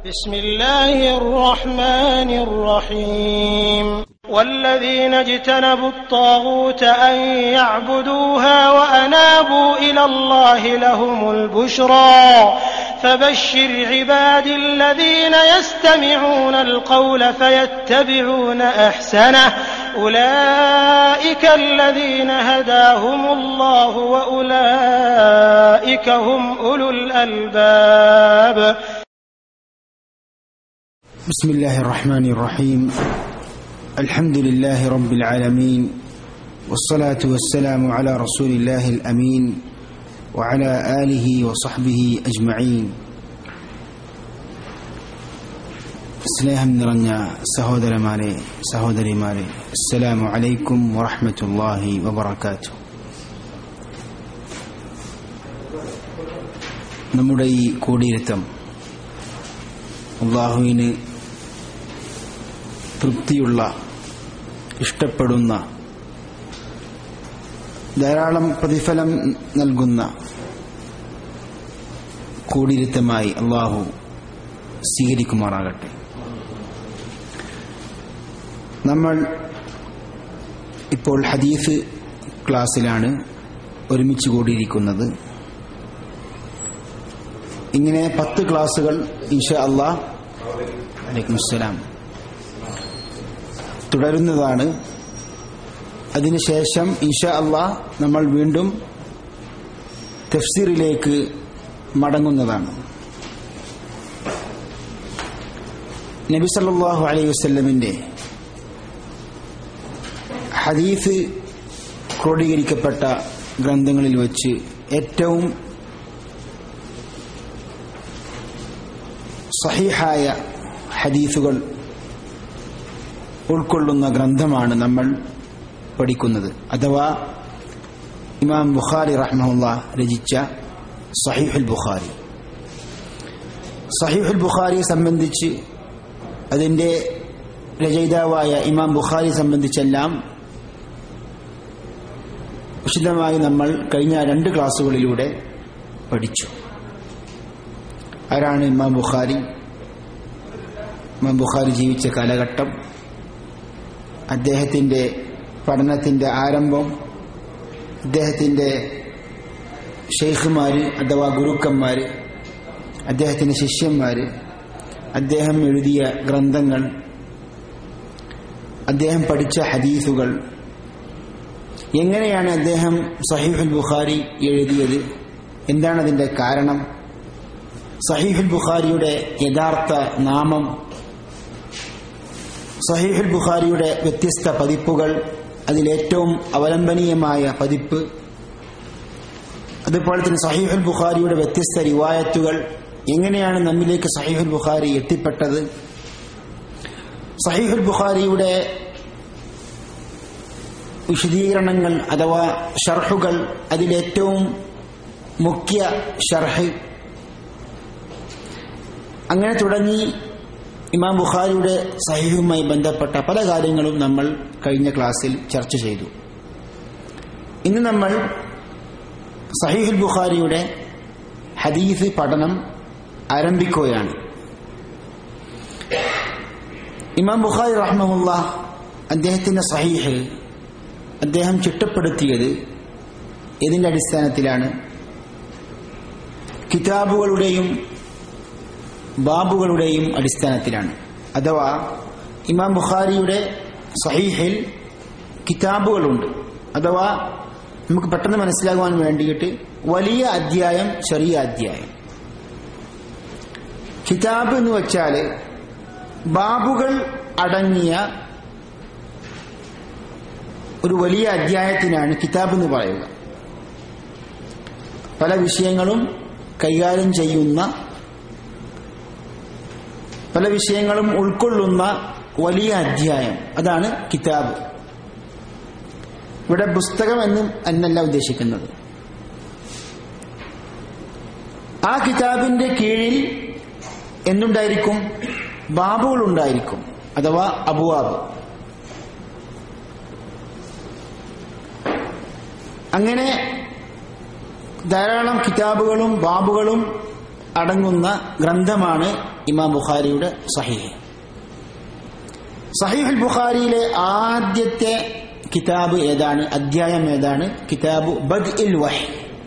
بسم الله الرحمن الرحيم والذين اجتنبوا الطاغوت أن يعبدوها وأنابوا إلى الله لهم البشرى فبشر عبادي الذين يستمعون القول فيتبعون أحسنه أولئك الذين هداهم الله وأولئك هم أولو الألباب بسم الله الرحمن الرحيم الحمد لله رب العالمين والصلاة والسلام على رسول الله الأمين وعلى آله وصحبه أجمعين സ്നേഹം നിറഞ്ഞ സഹോദരന്മാരെ സഹോദരിമാരെ അസ്സലാമു അലൈക്കും വറഹ്മത്തുള്ളാഹി വബറകാത്തു നമ്മുടെ ഈ കൂടിയിരുത്തം അള്ളാഹുവിന് തൃപ്തിയുള്ള ഇഷ്ടപ്പെടുന്ന ധാരാളം പ്രതിഫലം നൽകുന്ന കൂടിയിരുത്തമായി അള്ളാഹു സ്വീകരിക്കുമാറാകട്ടെ നമ്മൾ ഇപ്പോൾ ഹദീഫ് ക്ലാസ്സിലാണ് ഒരുമിച്ച് കൂടിയിരിക്കുന്നത് ഇങ്ങനെ പത്ത് ക്ലാസ്സുകൾ ഇൻഷ അള്ളാ അലൈക്കും അസ്സലാം തുടരുന്നതാണ് അതിനുശേഷം ഇൻഷ അള്ളാ നമ്മൾ വീണ്ടും തഫ്സീറിലേക്ക് മടങ്ങുന്നതാണ് നബി സല്ലല്ലാഹു അലൈഹി വസല്ലമിന്റെ ഹദീഫ് ക്രോഡീകരിക്കപ്പെട്ട ഗ്രന്ഥങ്ങളിൽ വെച്ച് ഏറ്റവും സഹിഹായ ഹദീസുകൾ ഉൾക്കൊള്ളുന്ന ഗ്രന്ഥമാണ് നമ്മൾ പഠിക്കുന്നത് അഥവാ ഇമാം ബുഖാരി റഹ്മുല്ല രചിച്ച സഹീഹുൽ ബുഖാരി സഹീഹുൽ ബുഖാരിയെ സംബന്ധിച്ച് അതിൻ്റെ രചയിതാവായ ഇമാം ബുഖാരി സംബന്ധിച്ചെല്ലാം വിശദമായി നമ്മൾ കഴിഞ്ഞ രണ്ട് ക്ലാസ്സുകളിലൂടെ പഠിച്ചു ആരാണ് ഇമാം ബുഖാരി ഇമാം ബുഖാരി ജീവിച്ച കാലഘട്ടം അദ്ദേഹത്തിൻ്റെ പഠനത്തിൻ്റെ ആരംഭം അദ്ദേഹത്തിൻ്റെ ഷെയ്ഖുമാർ അഥവാ ഗുരുക്കന്മാർ അദ്ദേഹത്തിൻ്റെ ശിഷ്യന്മാർ അദ്ദേഹം എഴുതിയ ഗ്രന്ഥങ്ങൾ അദ്ദേഹം പഠിച്ച ഹദീസുകൾ എങ്ങനെയാണ് അദ്ദേഹം സഹീഫുൽ ബുഖാരി എഴുതിയത് എന്താണ് അതിൻ്റെ കാരണം സഹീഹുൽ ബുഖാരിയുടെ യഥാർത്ഥ നാമം സഹീഹുൽ ബുഖാരിയുടെ വ്യത്യസ്ത പതിപ്പുകൾ അതിലേറ്റവും അവലംബനീയമായ പതിപ്പ് അതുപോലെ തന്നെ സഹീഹുൽ ബുഖാരിയുടെ വ്യത്യസ്ത റിവായത്തുകൾ എങ്ങനെയാണ് നമ്മിലേക്ക് സഹീഹുൽ ബുഖാരി എത്തിപ്പെട്ടത് സഹീഹുൽ ബുഖാരിയുടെ വിശദീകരണങ്ങൾ അഥവാ ഷർഹുകൾ അതിലേറ്റവും മുഖ്യ ഷർഹ് അങ്ങനെ തുടങ്ങി ഇമാം ബുഖാരിയുടെ സഹീഹുമായി ബന്ധപ്പെട്ട പല കാര്യങ്ങളും നമ്മൾ കഴിഞ്ഞ ക്ലാസ്സിൽ ചർച്ച ചെയ്തു ഇന്ന് നമ്മൾ സഹീഹുൽ ബുഖാരിയുടെ ഹദീസ് പഠനം ആരംഭിക്കുകയാണ് ഇമാം ബുഖാരി റഹ്മുല്ല അദ്ദേഹത്തിന്റെ സഹീഹ് അദ്ദേഹം ചിട്ടപ്പെടുത്തിയത് ഇതിന്റെ അടിസ്ഥാനത്തിലാണ് കിതാബുകളുടെയും ബാബുകളുടെയും അടിസ്ഥാനത്തിലാണ് അഥവാ ഇമാം ബുഖാരിയുടെ സഹീഹിൽ കിതാബുകളുണ്ട് അഥവാ നമുക്ക് പെട്ടെന്ന് മനസ്സിലാകുവാൻ വേണ്ടിയിട്ട് വലിയ അധ്യായം ചെറിയ അധ്യായം കിതാബ് എന്ന് വെച്ചാൽ ബാബുകൾ അടങ്ങിയ ഒരു വലിയ അധ്യായത്തിനാണ് കിതാബ് എന്ന് പറയുക പല വിഷയങ്ങളും കൈകാര്യം ചെയ്യുന്ന പല വിഷയങ്ങളും ഉൾക്കൊള്ളുന്ന വലിയ അധ്യായം അതാണ് കിതാബ് ഇവിടെ പുസ്തകം എന്നും എന്നല്ല ഉദ്ദേശിക്കുന്നത് ആ കിതാബിന്റെ കീഴിൽ എന്തുണ്ടായിരിക്കും ബാബുകൾ ഉണ്ടായിരിക്കും അഥവാ അബുവാബ് അങ്ങനെ ധാരാളം കിതാബുകളും ബാബുകളും അടങ്ങുന്ന ഗ്രന്ഥമാണ് ഇമാം ബുഖാരിയുടെ സഹീഹ് സഹീഹുൽ ബുഖാരിയിലെ ആദ്യത്തെ കിതാബ് ഏതാണ് അധ്യായം ഏതാണ് കിതാബ് ബദ് ഇൽ വഹി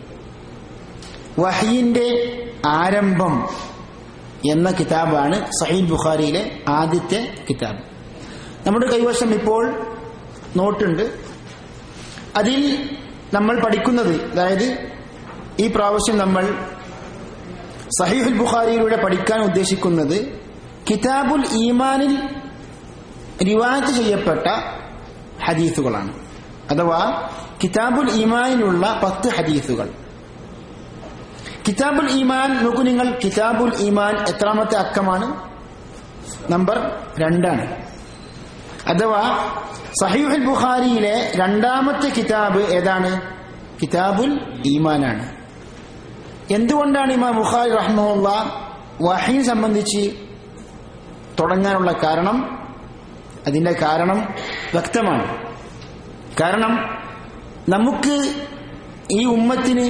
വഹിന്റെ ആരംഭം എന്ന കിതാബാണ് സഹീൽ ബുഖാരിയിലെ ആദ്യത്തെ കിതാബ് നമ്മുടെ കൈവശം ഇപ്പോൾ നോട്ടുണ്ട് അതിൽ നമ്മൾ പഠിക്കുന്നത് അതായത് ഈ പ്രാവശ്യം നമ്മൾ സഹീഹുൽ ബുഖാരിയിലൂടെ പഠിക്കാൻ ഉദ്ദേശിക്കുന്നത് കിതാബുൽ ഈമാനിൽ റിവായത്ത് ചെയ്യപ്പെട്ട ഹദീസുകളാണ് അഥവാ കിതാബുൽ ഈമാനിലുള്ള പത്ത് ഹദീസുകൾ കിതാബുൽ ഈമാൻ നോക്കൂ നിങ്ങൾ കിതാബുൽ ഈമാൻ എത്രാമത്തെ അക്കമാണ് നമ്പർ രണ്ടാണ് അഥവാ സഹീഹുൽ ബുഖാരിയിലെ രണ്ടാമത്തെ കിതാബ് ഏതാണ് കിതാബുൽ ഈമാനാണ് എന്തുകൊണ്ടാണ് ഇമാം ബുഖാരി റഹ്മുള്ള വഹീൻ സംബന്ധിച്ച് തുടങ്ങാനുള്ള കാരണം അതിന്റെ കാരണം വ്യക്തമാണ് കാരണം നമുക്ക് ഈ ഉമ്മത്തിന്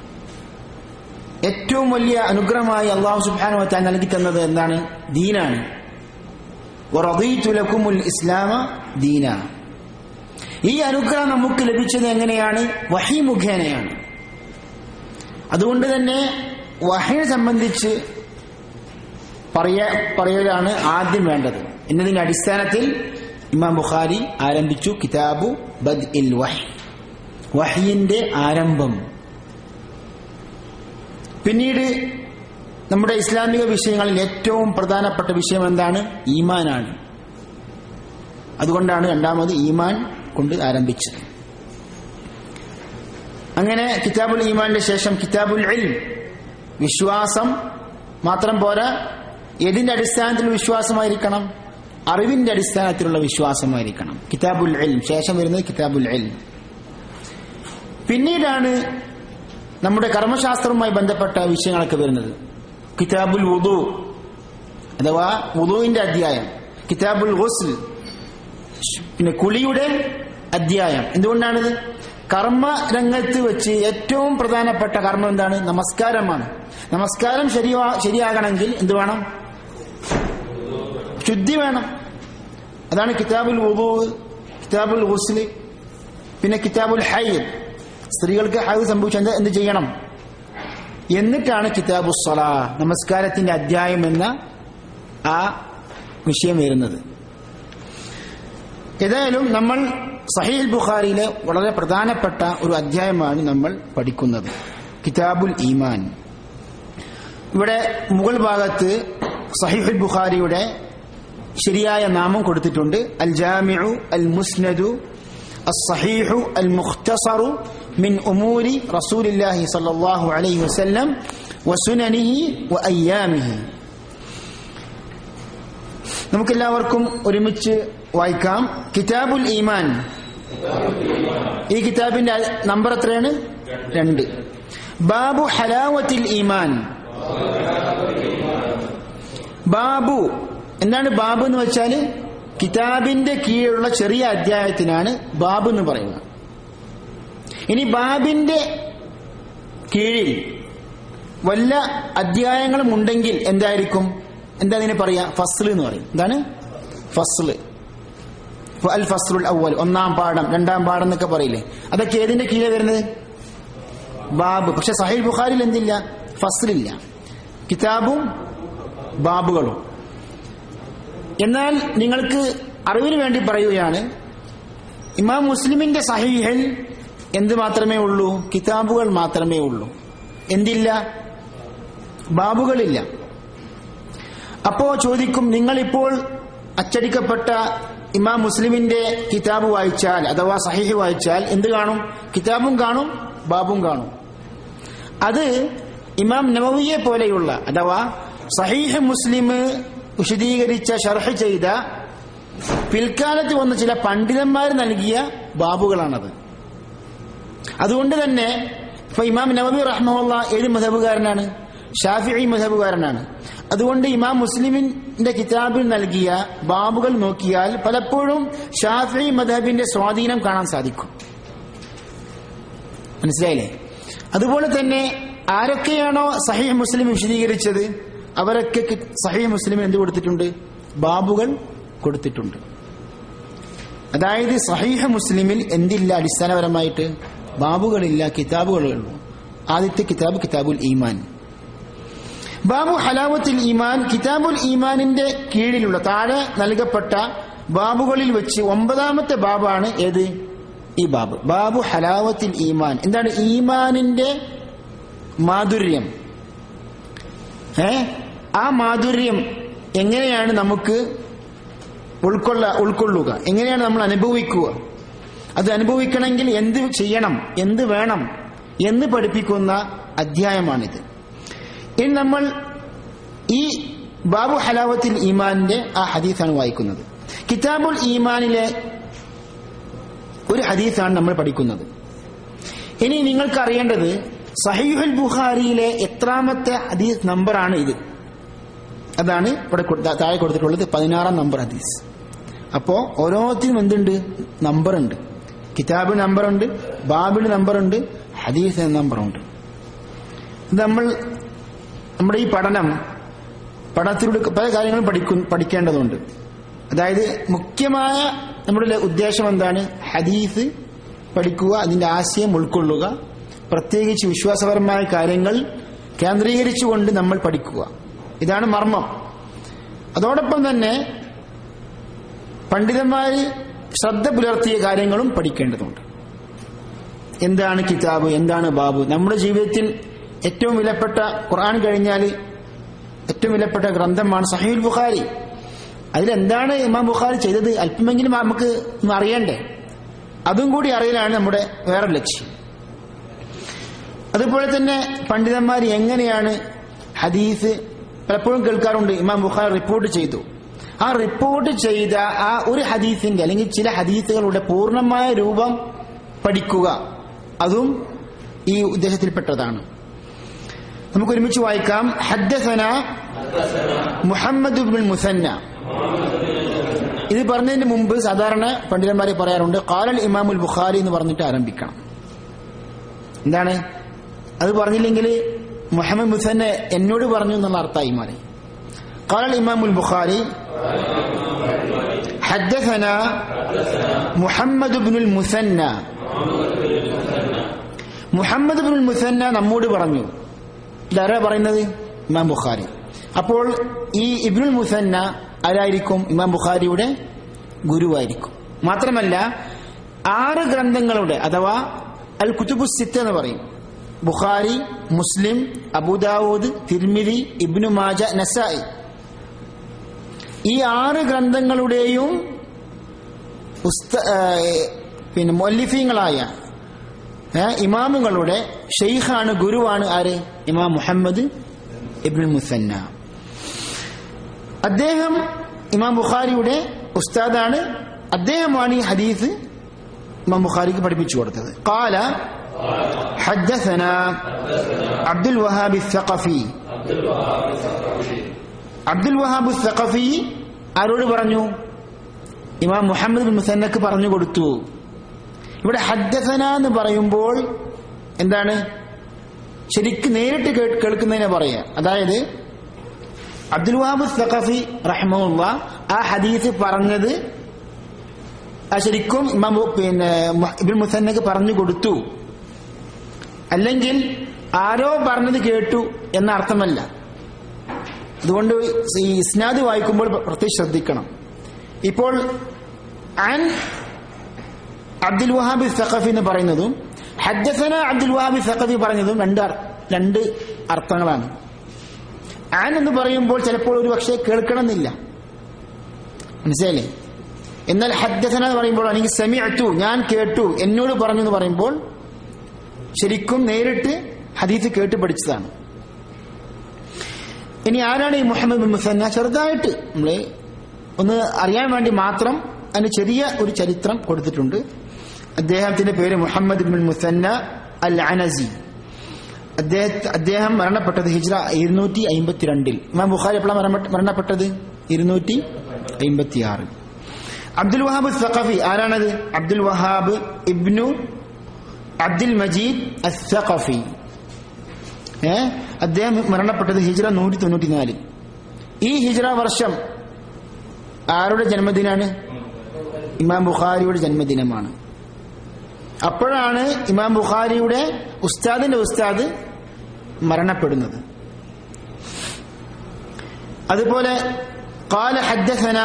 ഏറ്റവും വലിയ അനുഗ്രഹമായി അള്ളാഹു സുബാനു വച്ചാൽ നൽകി തന്നത് എന്താണ് ദീനാണ് ലക്കുമുൽ ഇസ്ലാമ ദീന ഈ അനുഗ്രഹം നമുക്ക് ലഭിച്ചത് എങ്ങനെയാണ് വഹി മുഖേനയാണ് അതുകൊണ്ട് തന്നെ വഹിനെ സംബന്ധിച്ച് പറയ പറയലാണ് ആദ്യം വേണ്ടത് എന്നതിന്റെ അടിസ്ഥാനത്തിൽ ഇമാം ബുഖാരി ആരംഭിച്ചു കിതാബു ബദ് ഇൽ വഹി വഹിന്റെ ആരംഭം പിന്നീട് നമ്മുടെ ഇസ്ലാമിക വിഷയങ്ങളിൽ ഏറ്റവും പ്രധാനപ്പെട്ട വിഷയം എന്താണ് ഈമാനാണ് അതുകൊണ്ടാണ് രണ്ടാമത് ഈമാൻ കൊണ്ട് ആരംഭിച്ചത് അങ്ങനെ കിതാബുൽ ഈമാന്റെ ശേഷം കിതാബുൽ ഇൽം വിശ്വാസം മാത്രം പോരാ ഏതിന്റെ അടിസ്ഥാനത്തിൽ വിശ്വാസമായിരിക്കണം അറിവിന്റെ അടിസ്ഥാനത്തിലുള്ള വിശ്വാസമായിരിക്കണം കിതാബുൽ ഇൽം ശേഷം വരുന്നത് കിതാബുൽ ഇൽം പിന്നീടാണ് നമ്മുടെ കർമ്മശാസ്ത്രവുമായി ബന്ധപ്പെട്ട വിഷയങ്ങളൊക്കെ വരുന്നത് കിതാബുൽ വുദു അഥവാ വുദുവിന്റെ അധ്യായം കിതാബുൽ ഗുസ്ൽ പിന്നെ കുളിയുടെ അധ്യായം എന്തുകൊണ്ടാണിത് കർമ്മ രംഗത്ത് വെച്ച് ഏറ്റവും പ്രധാനപ്പെട്ട കർമ്മം എന്താണ് നമസ്കാരമാണ് നമസ്കാരം ശരിയാ ശരിയാകണമെങ്കിൽ എന്ത് വേണം ശുദ്ധി വേണം അതാണ് കിതാബുൽ വുദു കിതാബുൽ ഗുസ്ല് പിന്നെ കിതാബുൽ ഹൈദ് സ്ത്രീകൾക്ക് ഹൈദ് സംഭവിച്ച എന്ത് ചെയ്യണം എന്നിട്ടാണ് കിതാബു സ്വലാ നമസ്കാരത്തിന്റെ അധ്യായം എന്ന ആ വിഷയം വരുന്നത് ഏതായാലും നമ്മൾ സഹീൽ ബുഖാരിയിലെ വളരെ പ്രധാനപ്പെട്ട ഒരു അധ്യായമാണ് നമ്മൾ പഠിക്കുന്നത് കിതാബുൽ ഈമാൻ ഇവിടെ മുകൾ ഭാഗത്ത് സഹീഹുൽ ബുഖാരിയുടെ ശരിയായ നാമം കൊടുത്തിട്ടുണ്ട് അൽ ജാമിഉ അൽ മുസ്നദു الصحيح المختصر من أمور رسول الله صلى الله عليه وسلم وسننه وأيامه നമുക്കെല്ലാവർക്കും ഒരുമിച്ച് വായിക്കാം കിതാബുൽ ഈമാൻ ഈ കിതാബിന്റെ നമ്പർ എത്രയാണ് രണ്ട് ബാബു ഹലാവത്തിൽ ഈമാൻ ബാബു എന്താണ് ബാബു എന്ന് വെച്ചാല് കിതാബിന്റെ കീഴിലുള്ള ചെറിയ അധ്യായത്തിനാണ് ബാബു എന്ന് പറയുന്നത് ഇനി ബാബിന്റെ കീഴിൽ വല്ല അധ്യായങ്ങളും ഉണ്ടെങ്കിൽ എന്തായിരിക്കും എന്താ അതിനെ പറയാ ഫസ്ല് എന്ന് പറയും എന്താണ് ഫസ്ല് അൽ ഫസ്ലുൽ അവൽ ഒന്നാം പാഠം രണ്ടാം പാഠം എന്നൊക്കെ പറയില്ലേ അതൊക്കെ ഏതിന്റെ കീഴിൽ വരുന്നത് ബാബ് പക്ഷെ സഹീൽ ബുഖാരിൽ എന്തില്ല ഫസ്ലില്ല കിതാബും ബാബുകളും എന്നാൽ നിങ്ങൾക്ക് അറിവിന് വേണ്ടി പറയുകയാണ് ഇമാം മുസ്ലിമിന്റെ സഹീഹിൽ എന്ത് മാത്രമേ ഉള്ളൂ കിതാബുകൾ മാത്രമേ ഉള്ളൂ എന്തില്ല ബാബുകളില്ല അപ്പോ ചോദിക്കും നിങ്ങളിപ്പോൾ അച്ചടിക്കപ്പെട്ട ഇമാം മുസ്ലിമിന്റെ കിതാബ് വായിച്ചാൽ അഥവാ സഹീഹ് വായിച്ചാൽ എന്ത് കാണും കിതാബും കാണും ബാബും കാണും അത് ഇമാം നവവിയെ പോലെയുള്ള അഥവാ സഹീഹ് മുസ്ലിം വിശദീകരിച്ച ഷർഹ് ചെയ്ത പിൽക്കാലത്ത് വന്ന ചില പണ്ഡിതന്മാർ നൽകിയ ബാബുകളാണത് അതുകൊണ്ട് തന്നെ ഇപ്പൊ ഇമാം നവബി റഹ്മുള്ള ഏത് മധബുകാരനാണ് ഷാഫി മധബുകാരനാണ് അതുകൊണ്ട് ഇമാം മുസ്ലിമിന്റെ കിതാബിൽ നൽകിയ ബാബുകൾ നോക്കിയാൽ പലപ്പോഴും ഷാഫി മധബിന്റെ സ്വാധീനം കാണാൻ സാധിക്കും മനസ്സിലായില്ലേ അതുപോലെ തന്നെ ആരൊക്കെയാണോ സഹീഹ് മുസ്ലിം വിശദീകരിച്ചത് അവരൊക്കെ കി- സഹീഹ് മുസ്ലിമിന് എന്ത് കൊടുത്തിട്ടുണ്ട് ബാബുകൾ കൊടുത്തിട്ടുണ്ട് അതായത് സഹീഹ് മുസ്ലിമിൽ എന്തില്ല അടിസ്ഥാനപരമായിട്ട് ബാബുകളില്ല കിതാബുകളുള്ളൂ ആദ്യത്തെ കിതാബ് കിതാബുൽ ഈമാൻ ബാബു ഹലാവത്തുൽ ഈമാൻ കിതാബുൽ ഈമാനിന്റെ കീഴിലുള്ള താഴെ നൽകപ്പെട്ട ബാബുകളിൽ വെച്ച് ഒമ്പതാമത്തെ ബാബാണ് ഏത് ഈ ബാബ് ബാബു ഹലാവത്തുൽ ഈമാൻ എന്താണ് ഈമാനിന്റെ മാധുര്യം ഏ ആ മാധുര്യം എങ്ങനെയാണ് നമുക്ക് ഉൾക്കൊള്ള ഉൾക്കൊള്ളുക എങ്ങനെയാണ് നമ്മൾ അനുഭവിക്കുക അത് അനുഭവിക്കണമെങ്കിൽ എന്ത് ചെയ്യണം എന്ത് വേണം എന്ന് പഠിപ്പിക്കുന്ന അധ്യായമാണിത് ഇനി നമ്മൾ ഈ ബാബു ഹലാവത്തിൽ ഈമാനിന്റെ ആ ഹദീസാണ് വായിക്കുന്നത് കിതാബുൽ ഈമാനിലെ ഒരു ഹദീസാണ് നമ്മൾ പഠിക്കുന്നത് ഇനി നിങ്ങൾക്ക് അറിയേണ്ടത് സഹീഹുൽ ബുഖാരിയിലെ എത്രാമത്തെ ഹദീസ് നമ്പറാണ് ഇത് അതാണ് ഇവിടെ കൊടുത്ത- താഴെ കൊടുത്തിട്ടുള്ളത് പതിനാറാം നമ്പർ ഹദീസ് അപ്പോ ഓരോത്തിനും എന്തുണ്ട് നമ്പർ ഉണ്ട് കിതാബ് നമ്പർ ഉണ്ട് ബാബിന് നമ്പർ ഉണ്ട് ഹദീസ് നമ്പർ ഉണ്ട് ഇത് നമ്മൾ നമ്മുടെ ഈ പഠനം പഠനത്തിലൂടെ പല കാര്യങ്ങളും പഠിക്കും പഠിക്കേണ്ടതുണ്ട് അതായത് മുഖ്യമായ നമ്മുടെ ഉദ്ദേശം എന്താണ് ഹദീസ് പഠിക്കുക അതിന്റെ ആശയം ഉൾക്കൊള്ളുക പ്രത്യേകിച്ച് വിശ്വാസപരമായ കാര്യങ്ങൾ കേന്ദ്രീകരിച്ചുകൊണ്ട് നമ്മൾ പഠിക്കുക ഇതാണ് മർമ്മം അതോടൊപ്പം തന്നെ പണ്ഡിതന്മാര് ശ്രദ്ധ പുലർത്തിയ കാര്യങ്ങളും പഠിക്കേണ്ടതുണ്ട് എന്താണ് കിതാബ് എന്താണ് ബാബു നമ്മുടെ ജീവിതത്തിൽ ഏറ്റവും വിലപ്പെട്ട ഖുർആൻ കഴിഞ്ഞാൽ ഏറ്റവും വിലപ്പെട്ട ഗ്രന്ഥമാണ് സഹീൽ ബുഖാരി അതിലെന്താണ് ഇമാം ബുഖാരി ചെയ്തത് അല്പമെങ്കിലും നമുക്ക് ഒന്ന് അറിയണ്ടേ അതും കൂടി അറിയലാണ് നമ്മുടെ വേറെ ലക്ഷ്യം അതുപോലെ തന്നെ പണ്ഡിതന്മാർ എങ്ങനെയാണ് ഹദീസ് പലപ്പോഴും കേൾക്കാറുണ്ട് ഇമാം ബുഖാരി റിപ്പോർട്ട് ചെയ്തു ആ റിപ്പോർട്ട് ചെയ്ത ആ ഒരു ഹദീസിന്റെ അല്ലെങ്കിൽ ചില ഹദീസുകളുടെ പൂർണ്ണമായ രൂപം പഠിക്കുക അതും ഈ ഉദ്ദേശത്തിൽപ്പെട്ടതാണ് നമുക്ക് ഒരുമിച്ച് വായിക്കാം ഹദ്ദസന മുഹമ്മദ് ബിൻ മുസന്ന ഇത് പറഞ്ഞതിന് മുമ്പ് സാധാരണ പണ്ഡിതന്മാരെ പറയാറുണ്ട് കാലൽ ഇമാമുൽ ബുഖാരി എന്ന് പറഞ്ഞിട്ട് ആരംഭിക്കണം എന്താണ് അത് പറഞ്ഞില്ലെങ്കിൽ മുഹമ്മദ് മുസന്ന എന്നോട് പറഞ്ഞു എന്നുള്ള അർത്ഥമായി മാറി കാലൽ ഇമാമുൽ ബുഖാരി حدثنا محمد بن المثنى മുഹമ്മദ് ബിൻ മുസന്ന നമ്മോട് പറഞ്ഞു ഇതാരാ പറയുന്നത് ഇമാം ബുഖാരി അപ്പോൾ ഈ ഇബ്നുൽ മുസന്ന ആരായിരിക്കും ഇമാം ബുഖാരിയുടെ ഗുരുവായിരിക്കും മാത്രമല്ല ആറ് ഗ്രന്ഥങ്ങളുടെ അഥവാ അൽ കുത്തുബു സിത്ത് എന്ന് പറയും ബുഖാരി മുസ്ലിം അബുദാവൂദ് തിർമിതി ഇബ്നു മാജ നസായി ഈ ആറ് ഗ്രന്ഥങ്ങളുടെയും ഉസ്ത- ആ, പിന്നെ മൊല്ലിഫീങ്ങളായ ഏ, ഇമാമുകളുടെ ഷെയ്ഖാണ് ഗുരുവാണ് ആര് ഇമാം മുഹമ്മദ് ഇബ്നു മുസന്ന അദ്ദേഹം ഇമാം ബുഖാരിയുടെ ഉസ്താദാണ് അദ്ദേഹമാണ് ഈ ഹദീസ് ഇമാം ബുഖാരിക്ക് പഠിപ്പിച്ചു കൊടുത്തത് قال حدثنا عبد الوهاب الثقفي അബ്ദുൽ വഹാബ് സഖഫി ആരോട് പറഞ്ഞു ഇമാം മുഹമ്മദ് ബിൻ മുസന്നക്ക് പറഞ്ഞു കൊടുത്തു ഇവിടെ ഹദ്ദസന എന്ന് പറയുമ്പോൾ എന്താണ് ശരിക്ക് നേരിട്ട് കേ- കേൾക്കുന്നതിനെ പറയാ അതായത് അബ്ദുൽ വഹാബ് സഖഫി റഹ്മുള്ള ആ ഹദീസ് പറഞ്ഞത് ആ ശരിക്കും ഇമാം ബു- പിന്നെ മു- ഇബ്നുൽ മുസന്നക്ക് പറഞ്ഞു കൊടുത്തു അല്ലെങ്കിൽ ആരോ പറഞ്ഞത് കേട്ടു എന്ന അർത്ഥമല്ല അതുകൊണ്ട് ഈ ഇസ്നാദ് വായിക്കുമ്പോൾ പ്രത്യേകിച്ച് ശ്രദ്ധിക്കണം ഇപ്പോൾ അൻ അബ്ദുൽ വഹാബി സഖഫി എന്ന് പറയുന്നതും ഹദ്ദസന അബ്ദുൽ വഹാബി സഖഫി പറഞ്ഞതും രണ്ട് അർ- രണ്ട് അർത്ഥങ്ങളാണ് ആൻ എന്ന് പറയുമ്പോൾ ചിലപ്പോൾ ഒരു പക്ഷേ കേൾക്കണമെന്നില്ല മനസ്സിലായില്ലേ എന്നാൽ ഹദ്ദസന എന്ന് പറയുമ്പോൾ എനിക്ക് സെമിഅത്തു ഞാൻ കേട്ടു എന്നോട് പറഞ്ഞു എന്ന് പറയുമ്പോൾ ശരിക്കും നേരിട്ട് ഹദീസ് കേട്ട് പഠിച്ചതാണ് ഇനി ആരാണ് ഈ മുഹമ്മദ് ബിൻ മുസന്ന ചെറുതായിട്ട് നമ്മൾ ഒന്ന് അറിയാൻ വേണ്ടി മാത്രം അതിന് ചെറിയ ഒരു ചരിത്രം കൊടുത്തിട്ടുണ്ട് അദ്ദേഹത്തിന്റെ പേര് മുഹമ്മദ് ബിൻ മുസന്ന അൽ അനസി അദ്ദേഹത്തെ അദ്ദേഹം മരണപ്പെട്ടത് ഹിജ്ര ഇരുന്നൂറ്റി അമ്പത്തിരണ്ടിൽ ഇമാം ബുഖാരി എപ്പോഴാണ് മരണപ്പെട്ട- മരണപ്പെട്ടത് ഇരുന്നൂറ്റി അമ്പത്തി ആറ് അബ്ദുൽ വഹാബ് സഖഫി ആരാണത് അബ്ദുൽ വഹാബ് ഇബ്നു അബ്ദുൽ മജീദ് അസ്സഖഫി ഏ ഏ അദ്ദേഹം മരണപ്പെട്ടത് ഹിജ്റ നൂറ്റി തൊണ്ണൂറ്റിനാല് ഈ ഹിജ്റ വർഷം ആരുടെ ജന്മദിനാണ് ഇമാം ബുഖാരിയുടെ ജന്മദിനമാണ് അപ്പോഴാണ് ഇമാം ബുഖാരിയുടെ ഉസ്താദിന്റെ ഉസ്താദ് മരണപ്പെടുന്നത് അതുപോലെ قال حدثنا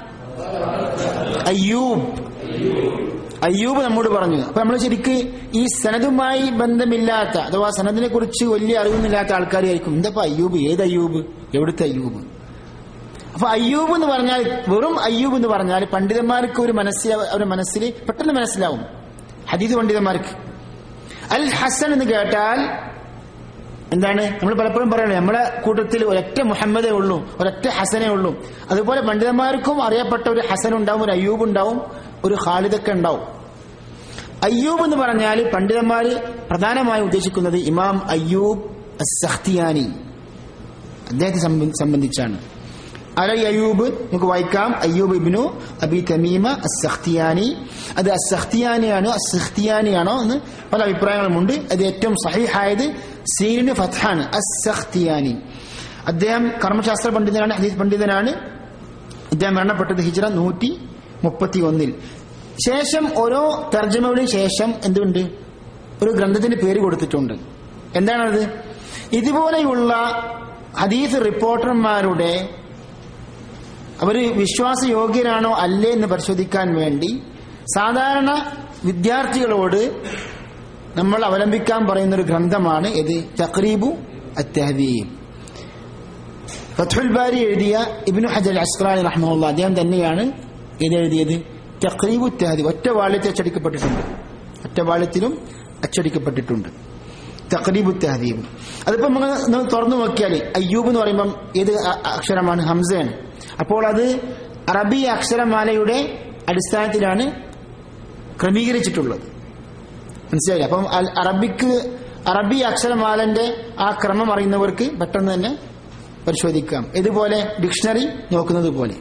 അയ്യൂബ് അയ്യൂബ് നമ്മോട് പറഞ്ഞു അപ്പൊ നമ്മൾ ശരിക്ക് ഈ സനതുമായി ബന്ധമില്ലാത്ത അഥവാ സനദിനെ കുറിച്ച് വലിയ അറിവൊന്നുമില്ലാത്ത ആൾക്കാരായിരിക്കും എന്താ അയ്യൂബ് ഏത് അയ്യൂബ് എവിടുത്തെ അയ്യൂബ് അപ്പൊ അയ്യൂബ് എന്ന് പറഞ്ഞാൽ വെറും അയ്യൂബ് എന്ന് പറഞ്ഞാൽ പണ്ഡിതന്മാർക്ക് ഒരു മനസ്സിൽ അവരുടെ മനസ്സിൽ പെട്ടെന്ന് മനസ്സിലാവും ഹദീദ് പണ്ഡിതന്മാർക്ക് അൽ ഹസൻ എന്ന് കേട്ടാൽ എന്താണ് നമ്മൾ പലപ്പോഴും പറയണേ നമ്മളെ കൂട്ടത്തിൽ ഒരൊറ്റ മുഹമ്മദേ ഉള്ളൂ ഒരൊറ്റ ഹസനേ ഉള്ളൂ അതുപോലെ പണ്ഡിതന്മാർക്കും അറിയപ്പെട്ട ഒരു ഹസൻ ഉണ്ടാവും ഒരു അയ്യൂബ് ഉണ്ടാവും ഒരു ഖാലിദൊക്കെ ഉണ്ടാവും അയ്യൂബ് എന്ന് പറഞ്ഞാൽ പണ്ഡിതന്മാർ പ്രധാനമായും ഉദ്ദേശിക്കുന്നത് ഇമാം അയ്യൂബ് സഖ്തിയാനി അദ്ദേഹത്തെ സംബ- സംബന്ധിച്ചാണ് അല അയ്യൂബ് നമുക്ക് വായിക്കാം അയ്യൂബ് ഇബ്നു അബി തമീമ അസ്സഖ്തിയാനി അത് അസ്സഖ്തിയാനിയാണോ അസ്സഖ്തിയാനിയാണോ എന്ന് പല അഭിപ്രായങ്ങളുമുണ്ട് അത് ഏറ്റവും സഹിഹായത് സീനിന് ഫത്ഹാണ് അസ്സഖ്തിയാനി അദ്ദേഹം കർമ്മശാസ്ത്ര പണ്ഡിതനാണ് ഹദീസ് പണ്ഡിതനാണ് അദ്ദേഹം മരണപ്പെട്ടത് ഹിജ്റ നൂറ്റി മുപ്പത്തി ഒന്നിൽ ശേഷം ഓരോ തർജ്ജമയുടെയും ശേഷം എന്തുണ്ട് ഒരു ഗ്രന്ഥത്തിന് പേര് കൊടുത്തിട്ടുണ്ട് എന്താണത് ഇതുപോലെയുള്ള ഹദീസ് റിപ്പോർട്ടർമാരുടെ അവര് വിശ്വാസയോഗ്യരാണോ അല്ലേ എന്ന് പരിശോധിക്കാൻ വേണ്ടി സാധാരണ വിദ്യാർത്ഥികളോട് നമ്മൾ അവലംബിക്കാൻ പറയുന്ന ഒരു ഗ്രന്ഥമാണ് ഇത് തക്രീബു അത്തഹദീബ് ഫത്തുൽ ബാരി എഴുതിയ ഇബ്നു ഹജർ അസ്ഖലാനി റഹ്മുള്ള അദ്ദേഹം തന്നെയാണ് ഇത് എഴുതിയത് തക്രീബു തഹദീബ് ഒറ്റ വാള്യത്തിൽ അച്ചടിക്കപ്പെട്ടിട്ടുണ്ട് ഒറ്റ വാള്യത്തിലും അച്ചടിക്കപ്പെട്ടിട്ടുണ്ട് തക്രീബു തഹദീബ് അതിപ്പോ നമ്മൾ നമ്മൾ തുറന്നു നോക്കിയാൽ അയ്യൂബ് എന്ന് പറയുമ്പം ഏത് അ- അക്ഷരമാണ് ഹംസയാണ് അപ്പോൾ അത് അറബി അക്ഷരമാലയുടെ അടിസ്ഥാനത്തിലാണ് ക്രമീകരിച്ചിട്ടുള്ളത് മനസ്സിലായില്ല അപ്പം അൽ- അറബിക്ക് അറബി അക്ഷരമാലന്റെ ആ ക്രമം അറിയുന്നവർക്ക് പെട്ടെന്ന് തന്നെ പരിശോധിക്കാം ഇതുപോലെ ഡിക്ഷണറി നോക്കുന്നത് പോലെ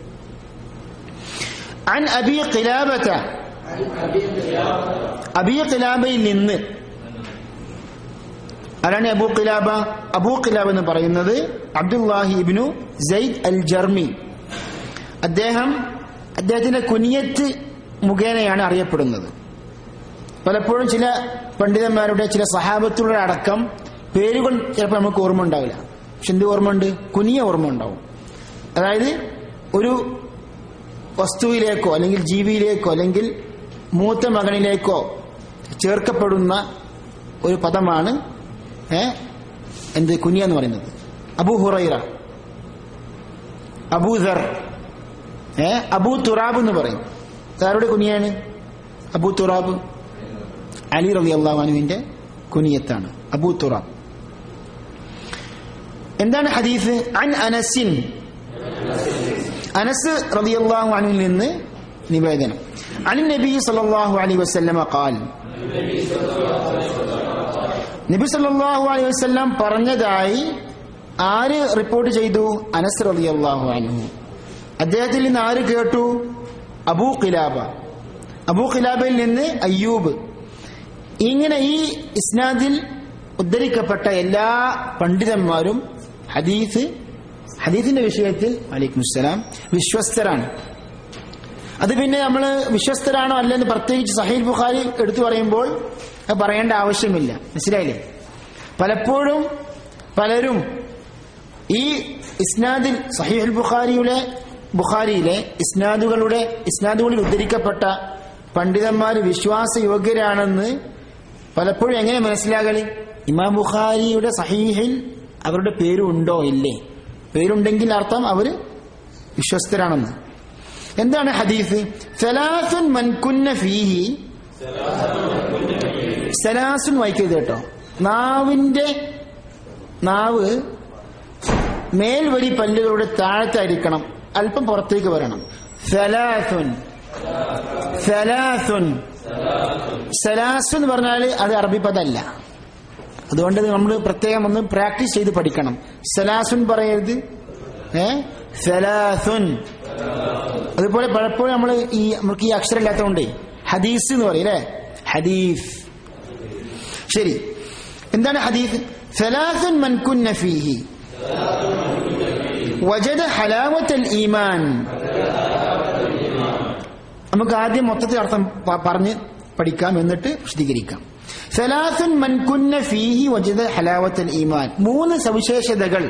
അൻ അബി ഖിലാബത്ത അബി ഖിലാബയിൽ നിന്ന് ആരാണ് അബൂ ഖിലാബ അബൂ ഖിലാബ് എന്ന് പറയുന്നത് Abdullahi ibn Zaid al Jarmi അദ്ദേഹം അദ്ദേഹത്തിന്റെ കുനിയത്ത് മുഖേനയാണ് അറിയപ്പെടുന്നത് പലപ്പോഴും ചില പണ്ഡിതന്മാരുടെ ചില സഹാബത്തുകളുടെ അടക്കം പേരുകൾ ചിലപ്പോൾ നമുക്ക് ഓർമ്മ ഉണ്ടാവില്ല പക്ഷെ എന്ത് ഓർമ്മയുണ്ട് കുനിയ ഓർമ്മ ഉണ്ടാവും അതായത് ഒരു വസ്തുവിലേക്കോ അല്ലെങ്കിൽ ജീവിയിലേക്കോ അല്ലെങ്കിൽ മൂത്ത മകനിലേക്കോ ചേർക്കപ്പെടുന്ന ഒരു പദമാണ് ഏ, എന്ത് കുനിയ എന്ന് പറയുന്നത് അബു ഹുറൈറ അബൂദർ ഏ അബൂ തുറാബ് എന്ന് പറയും ആരുടെ കുനിയാണ് അബൂ തുറാബ് അലി റബി അള്ളാഹുനുവിന്റെ കുനിയത്താണ് അബൂ തുറാബ് എന്താണ് ഹദീസ് അൻ അനസിൻ അനസ് റളിയല്ലാഹു അൻഹുവിൽ നിന്ന് നിവേദനം അൻ നബി സല്ലല്ലാഹു അലൈഹി വസല്ലമ ഖാൽ നബി സല്ലല്ലാഹു അലൈഹി വസല്ലം പറഞ്ഞതായി ആര് റിപ്പോർട്ട് ചെയ്തു അനസ് റളിയല്ലാഹു അൻഹു അദ്ദേഹത്തിൽ നിന്ന് ആര് കേട്ടു അബൂ ഖിലാബ അബൂ ഖിലാബയിൽ നിന്ന് അയ്യൂബ് ഇങ്ങനെ ഈ ഇസ്നാദിൽ ഉദ്ധരിക്കപ്പെട്ട എല്ലാ പണ്ഡിതന്മാരും ഹദീസ് ഹദീസിന്റെ വിഷയത്തിൽ അലൈക്കും സലാം വിശ്വസ്തരാണ് അത് പിന്നെ നമ്മൾ വിശ്വസ്തരാണോ അല്ലെന്ന് പ്രത്യേകിച്ച് സഹീൽ ബുഖാരി എടുത്തു പറയുമ്പോൾ അത് പറയേണ്ട ആവശ്യമില്ല മനസ്സിലായില്ലേ പലപ്പോഴും പലരും ഈ ഇസ്നാദിൽ സഹീഹുൽ ബുഖാരിയുടെ ബുഖാരിയിലെ ഇസ്നാദുകളുടെ ഇസ്നാദുകളിൽ ഉദ്ധരിക്കപ്പെട്ട പണ്ഡിതന്മാർ വിശ്വാസയോഗ്യരാണെന്ന് പലപ്പോഴും എങ്ങനെ മനസ്സിലാകല് ഇമാം ബുഖാരിയുടെ സഹീഹിൽ അവരുടെ പേരുണ്ടോ ഇല്ലേ പേരുണ്ടെങ്കിൽ അർത്ഥം അവര് വിശ്വസ്തരാണെന്ന് എന്താണ് ഹദീസ് സലാസുൻ മൻകുന്ന ഫീഹി സലാസുൻ വായിക്കരുത് കേട്ടോ നാവിന്റെ നാവ് മേൽവരി പല്ലുകളുടെ താഴത്തായിരിക്കണം അല്പം പുറത്തേക്ക് വരണം സലാസുൻ സലാസുൻ സലാസ് എന്ന് പറഞ്ഞാൽ അത് അറബി പദമല്ല അതുകൊണ്ട് നമ്മൾ പ്രത്യേകം ഒന്ന് പ്രാക്ടീസ് ചെയ്ത് പഠിക്കണം സലാസുൻ പറയരുത് ഏ സലാസുൻ അതുപോലെ പലപ്പോഴും നമ്മൾ ഈ നമുക്ക് ഈ അക്ഷരം ഇല്ലാത്തതുകൊണ്ട് ഹദീസ് എന്ന് പറയും അല്ലേ ഹദീസ് ശരി എന്താണ് ഹദീസ് ثلاث من كن فيه وجد حلاوة الإيمان നമുക്ക് ആദ്യം മൊത്തത്തിൽ അർത്ഥം പ- പറഞ്ഞ് പഠിക്കാം എന്നിട്ട് വിശദീകരിക്കാം സലാസുൻ മൻകുന്ന ഫീഹി വജിദ ഹലാവത്തൽ ഈമാൻ മൂന്ന് സവിശേഷതകൾ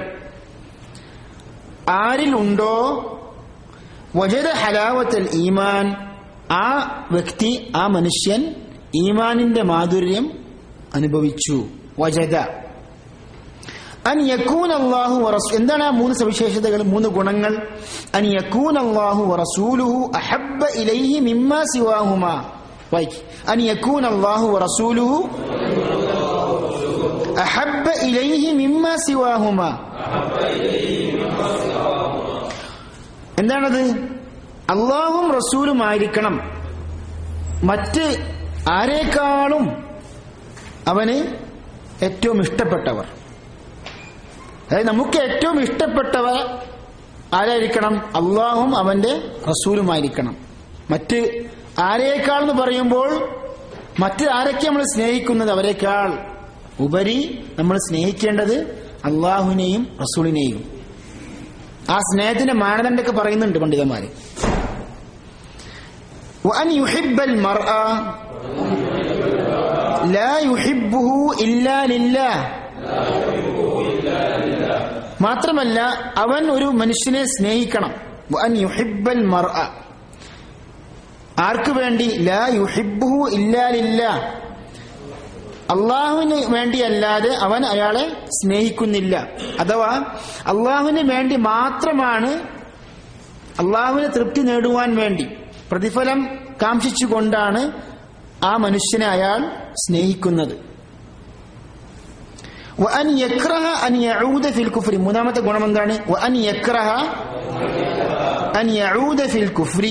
ആരിൽ ഉണ്ടോ വജദ ഹലാവത്തൽ ഈമാൻ ആ വ്യക്തി ആ മനുഷ്യൻ ഈമാനിന്റെ മാധുര്യം അനുഭവിച്ചു വജദ അൻ യക്കൂൻ അള്ളാഹു വറസൂ എന്താണ് ആ മൂന്ന് സവിശേഷതകൾ മൂന്ന് ഗുണങ്ങൾ അൻ യക്കൂൻ അള്ളാഹു വറസൂലുഹു അഹബ്ബ ഇലൈഹി മിമ്മ സിവാഹുമ വായിക്ക് അൻ യക്കൂൻ അള്ളാഹു വറസൂലുഹു അഹബ്ബ ഇലൈഹി മിമ്മ സിവാഹുമ എന്താണത് അള്ളാഹും റസൂലുമായിരിക്കണം മറ്റ് ആരേക്കാളും അവന് ഏറ്റവും ഇഷ്ടപ്പെട്ടവർ അതായത് നമുക്ക് ഏറ്റവും ഇഷ്ടപ്പെട്ടവർ ആരായിരിക്കണം അള്ളാഹും അവന്റെ റസൂലുമായിരിക്കണം മറ്റ് ആരേക്കാൾ എന്ന് പറയുമ്പോൾ മറ്റ് ആരൊക്കെ നമ്മൾ സ്നേഹിക്കുന്നത് അവരെക്കാൾ ഉപരി നമ്മൾ സ്നേഹിക്കേണ്ടത് അള്ളാഹുവിനെയും റസൂലിനെയും ആ സ്നേഹത്തിന്റെ മാനദണ്ഡമൊക്കെ പറയുന്നുണ്ട് പണ്ഡിതന്മാര് وأن يحب المرأة لا يحبه إلا لله മാത്രമല്ല അവൻ ഒരു മനുഷ്യനെ സ്നേഹിക്കണം വഅൻ യുഹിബ്ബൽ മർഅ ആർക്ക് വേണ്ടി ലാ യുഹിബ്ബുഹു ഇല്ലാ ലില്ലാ അള്ളാഹുവിന് വേണ്ടിയല്ലാതെ അവൻ അയാളെ സ്നേഹിക്കുന്നില്ല അഥവാ അള്ളാഹുവിന് വേണ്ടി മാത്രമാണ് അള്ളാഹുവിനെ തൃപ്തി നേടുവാൻ വേണ്ടി പ്രതിഫലം കാംക്ഷിച്ചുകൊണ്ടാണ് ആ മനുഷ്യനെ അയാൾ സ്നേഹിക്കുന്നത് وأن يكره أن يعود في الكفر മൂന്നാമത്തെ ഗുണം എന്താണ് وأن يكره أن يعود في الكفر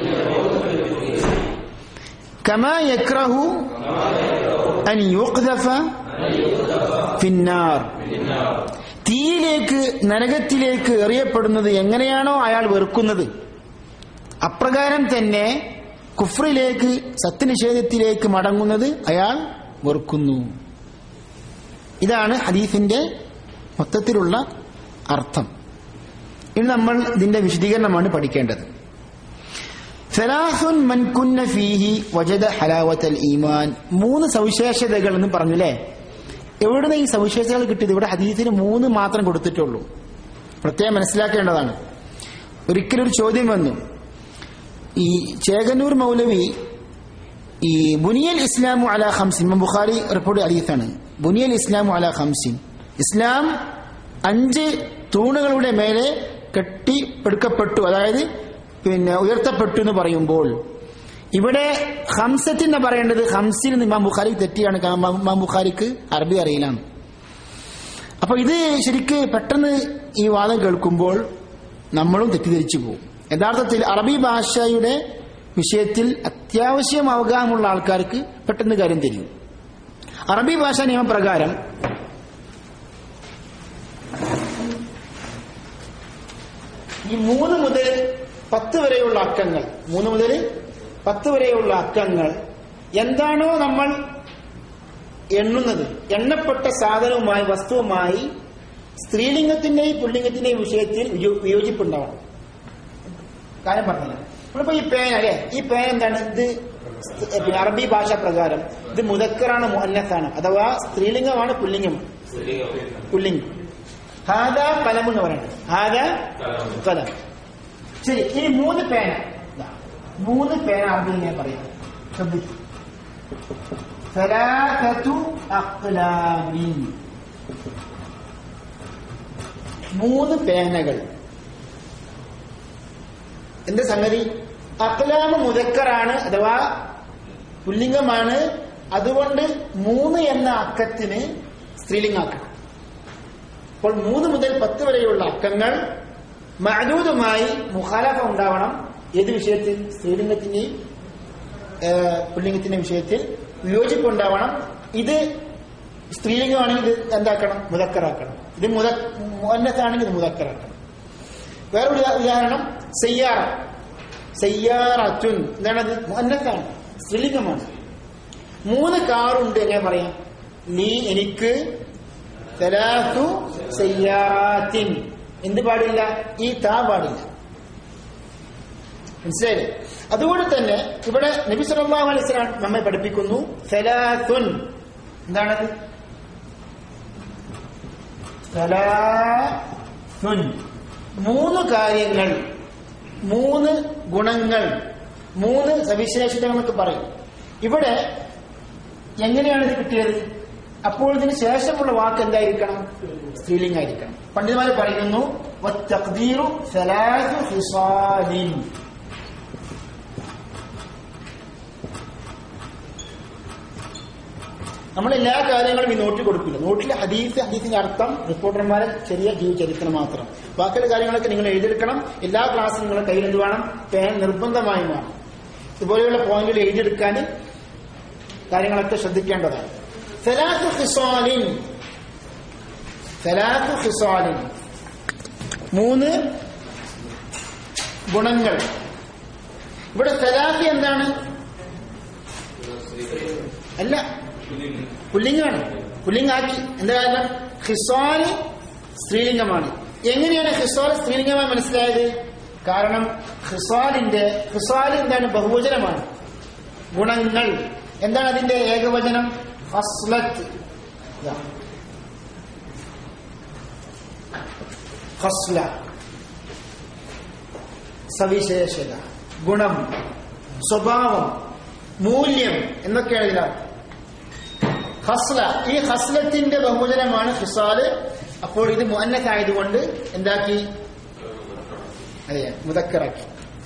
كما يكره أن يقذف في النار തീയിലേക്ക് നരകത്തിലേക്ക് എറിയപ്പെടുന്നത് എങ്ങനെയാണോ അയാൾ വെറുക്കുന്നത് അപ്രകാരം തന്നെ കുഫ്രിലേക്ക് സത്യനിഷേധത്തിലേക്ക് മടങ്ങുന്നത് അയാൾ വെറുക്കുന്നു ഇതാണ് ഹദീഫിന്റെ മൊത്തത്തിലുള്ള അർത്ഥം ഇനി നമ്മൾ ഇതിന്റെ വിശദീകരണമാണ് പഠിക്കേണ്ടത് സലാഹുൻ മൻകുന്ന ഫീഹി വജദ ഹലാവത്തൽ ഈമാൻ മൂന്ന് സവിശേഷതകൾ എന്ന് പറഞ്ഞില്ലേ എവിടുന്ന് ഈ സവിശേഷതകൾ കിട്ടിയത് ഇവിടെ ഹദീസിന് മൂന്ന് മാത്രം കൊടുത്തിട്ടുള്ളൂ പ്രത്യേകം മനസ്സിലാക്കേണ്ടതാണ് ഒരിക്കലൊരു ചോദ്യം വന്നു ഈ ചേകന്നൂർ മൗലവി ഈ ബുനിയൽ ഇസ്ലാമു അല ഹംസിൻ ഇമാം ബുഖാരി റിപ്പോർട്ട് ഹദീസാണ് ബുനിയൽ ഇസ്ലാമു അല ഹംസിൻ ഇസ്ലാം അഞ്ച് തൂണുകളുടെ മേലെ കെട്ടിപ്പടുക്കപ്പെട്ടു അതായത് പിന്നെ ഉയർത്തപ്പെട്ടു എന്ന് പറയുമ്പോൾ ഇവിടെ ഹംസത്ത് എന്ന് പറയേണ്ടത് ഹംസിൻ എന്ന് ഇമാം ബുഖാരി തെറ്റിയാണ് കാരണം ഇമാം- ഇമാം ബുഖാരിക്ക് അറബി അറിയില്ല അപ്പൊ ഇത് ശരിക്ക് പെട്ടെന്ന് ഈ വാദം കേൾക്കുമ്പോൾ നമ്മളും തെറ്റിദ്ധരിച്ചു പോകും യഥാർത്ഥത്തിൽ അറബി ഭാഷയുടെ വിഷയത്തിൽ അത്യാവശ്യം അവഗാഹമുള്ള ആൾക്കാർക്ക് പെട്ടെന്ന് കാര്യം തിരിയും അറബി ഭാഷ നിയമപ്രകാരം ഈ മൂന്ന് മുതൽ പത്ത് വരെയുള്ള അക്കങ്ങൾ മൂന്ന് മുതൽ പത്ത് വരെയുള്ള അക്കങ്ങൾ എന്താണോ നമ്മൾ എണ്ണുന്നത് എണ്ണപ്പെട്ട സാധനവുമായി വസ്തുവുമായി സ്ത്രീലിംഗത്തിന്റെയും പുല്ലിംഗത്തിന്റെയും വിഷയത്തിൽ വിയോ- വിയോജിപ്പുണ്ടാവണം കാര്യം പറഞ്ഞില്ല നമ്മളിപ്പോ ഈ പേന അല്ലെ ഈ പേന എന്താണ് ഇത് സ്- പിന്നെ അറബി ഭാഷ പ്രകാരം ഇത് മുതക്കറാണ് മുഅന്നത്താണ് അഥവാ സ്ത്രീലിംഗമാണ് പുല്ലിംഗമാണ് പുല്ലിംഗം ഹാദ കലം എന്ന് പറയുന്നത് ഹാദ കലം ശരി ഇനി മൂന്ന് പേന ഇതാ. മൂന്ന് പേന അറബിയിൽ ഞാൻ പറയാം ശ്രദ്ധിച്ചു ثلاثة أقلام മൂന്ന് പേനകൾ എന്താ സംഗതി അക്ലാമ് മുതക്കറാണ് അഥവാ പുല്ലിംഗമാണ് അതുകൊണ്ട് മൂന്ന് എന്ന അക്കത്തിന് സ്ത്രീലിംഗാക്കണം അപ്പോൾ മൂന്ന് മുതൽ പത്ത് വരെയുള്ള അക്കങ്ങൾ മഅദൂദുമായി മുഖാലഫ ഉണ്ടാവണം ഏത് വിഷയത്തിൽ സ്ത്രീലിംഗത്തിന്റെയും ഏഹ്, പുല്ലിംഗത്തിന്റെയും വിഷയത്തിൽ വിയോജിപ്പുണ്ടാവണം ഇത് സ്ത്രീലിംഗമാണെങ്കിൽ ഇത് എന്താക്കണം മുതക്കറാക്കണം ഇത് മുത മുന്നത്താണെങ്കിൽ ഇത് മുതക്കറാക്കണം വേറൊരു ഉദാ- ഉദാഹരണം സയ്യാറ സയ്യാറത്തുൻ എന്താണത് മുന്നത്താണ് സ്ത്രീലിംഗമാണ് മൂന്ന് കാറുണ്ട് എങ്ങനെ പറയാം നീ എനിക്ക് സലാത്തു സയ്യാറാത്തിൻ എന്ത് പാടില്ല ഈ താ പാടില്ല മനസ്സിലായില്ലേ അതുകൊണ്ട് തന്നെ ഇവിടെ നബി സല്ലല്ലാഹു അലൈഹി വസല്ലം നമ്മെ പഠിപ്പിക്കുന്നു സലാത്തുൻ എന്താണത് സലാത്തുൻ മൂന്ന് കാര്യങ്ങൾ മൂന്ന് ഗുണങ്ങൾ മൂന്ന് സവിശേഷതകൾ എന്നൊക്കെ പറയും ഇവിടെ എങ്ങനെയാണ് ഇത് കിട്ടിയത് അപ്പോൾ ഇതിന് ശേഷമുള്ള വാക്ക് എന്തായിരിക്കണം സ്ത്രീലിംഗായിരിക്കണം പണ്ഡിതന്മാർ പറയുന്നു വത്തഖ്ദീറു സലാസു ഹിസാലിൻ നമ്മൾ എല്ലാ കാര്യങ്ങളും ഈ നോട്ടിൽ കൊടുക്കില്ല നോട്ടിൽ ഹദീസ് ഹദീസിന്റെ അർത്ഥം റിപ്പോർട്ടർമാരെ ചെറിയ ജീവചരിത്രം മാത്രം ബാക്കിയുള്ള കാര്യങ്ങളൊക്കെ നിങ്ങൾ എഴുതിയെടുക്കണം എല്ലാ ക്ലാസ്സിലും നിങ്ങളുടെ കയ്യിൽ എന്ത് വേണം പേൻ നിർബന്ധമായും വേണം ഇതുപോലെയുള്ള പോയിന്റുകൾ എഴുതിയെടുക്കാൻ കാര്യങ്ങളൊക്കെ ശ്രദ്ധിക്കേണ്ടതാണ് സലാത്തു ഹിസാലിൻ സലാത്തു ഹിസാലിൻ മൂന്ന് ഗുണങ്ങൾ ഇവിടെ സലാത്തി എന്താണ് അല്ല പുല്ലിംഗാണ് പുല്ലിംഗാക്കി എന്താ കാരണം ഹിസാല് സ്ത്രീലിംഗമാണ് എങ്ങനെയാണ് ഹിസാൽ സ്ത്രീലിംഗമായി മനസ്സിലായത് കാരണം ഹിസാലിന്റെ ഹിസാൽ എന്താണ് ബഹുവചനമാണ് ഗുണങ്ങൾ എന്താണ് അതിന്റെ ഏകവചനം ഹസ്ലത്ത് ഇതാ. ഹസ്ല സവിശേഷത ഗുണം സ്വഭാവം മൂല്യം എന്നൊക്കെയാണ് ഇതിനർത്ഥം ഹസ്ല ഈ ഹസ്ലത്തിന്റെ ബഹുവചനമാണ് ഹിസാല് അപ്പോൾ ഇത് മുഅന്നസ് ആയതുകൊണ്ട് എന്താക്കി അതെ മുതക്കറാക്കി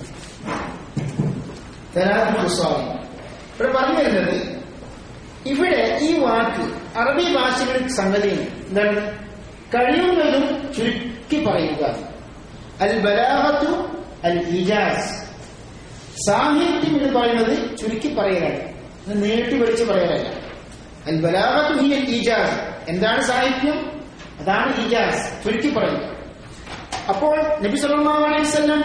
തലാത്ത് ഹിസാല്. ഇവിടെ പറഞ്ഞു വരുന്നത് ഇവിടെ ഈ വാക്ക് അറബി ഭാഷകളിൽ സംഗതിയുണ്ട് എന്താണ് കഴിയുന്നതും ചുരുക്കി പറയുക അൽ ബലാഹത്തു അൽ ഇജാസ് സാഹിത്യം എന്ന് പറയുന്നത് ചുരുക്കി പറയലാണ് ഇത് നീട്ടി വലിച്ചു പറയലല്ല അൽ ബലാഹത്തു ഹി അൽ ഇജാസ് എന്താണ് സാഹിത്യം അതാണ് ഇജാസ് ചുരുക്കി പറയുക അപ്പോൾ നബി സല്ലല്ലാഹു അലൈഹി വസല്ലം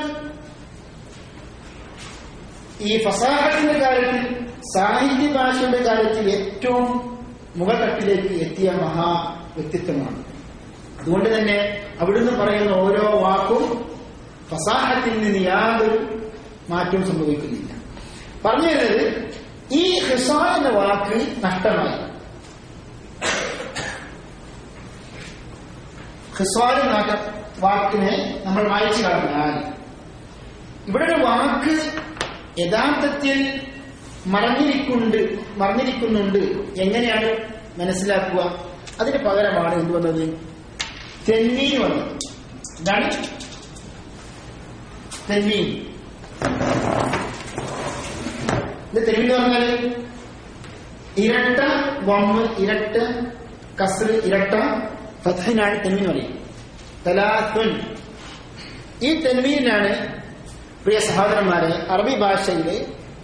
ഈ ഫസാഹത്തിന്റെ കാര്യത്തിൽ സാഹിത്യ ഭാഷയുടെ കാര്യത്തിൽ ഏറ്റവും മുഖത്തട്ടിലേക്ക് എത്തിയ മഹാ വ്യക്തിത്വമാണ് അതുകൊണ്ട് തന്നെ അവിടുന്ന് പറയുന്ന ഓരോ വാക്കും ഫസാഹത്തിൽ നിന്ന് യാതൊരു മാറ്റവും സംഭവിക്കുന്നില്ല പറഞ്ഞു വരുന്നത് ഈ ഹിസാ എന്ന വാക്ക് നഷ്ടമായി ഹിസാൽ എന്ന വാക്കിനെ നമ്മൾ വായിച്ചു കളഞ്ഞാൽ ഇവിടെ ഒരു വാക്ക് യഥാർത്ഥത്തിൽ മറഞ്ഞിരിക്കുന്നുണ്ട് മറഞ്ഞിരിക്കുന്നുണ്ട് എങ്ങനെയാണ് മനസ്സിലാക്കുക അതിന് പകരമാണ് എന്ത് വന്നത് തെന്നീൻ വന്നത് ഇതാണ് തെന്നീൻ ഇത് തെന്നീൻ എന്ന് പറഞ്ഞാൽ ഇരട്ട വമ്മ് ഇരട്ട കസർ ഇരട്ട ഫത്ഹിനാണ് തെന്മീൻ പറയുന്നത് തലാത്തുൻ ഈ തെന്മീനാണ് പ്രിയ സഹോദരന്മാരെ അറബി ഭാഷയില്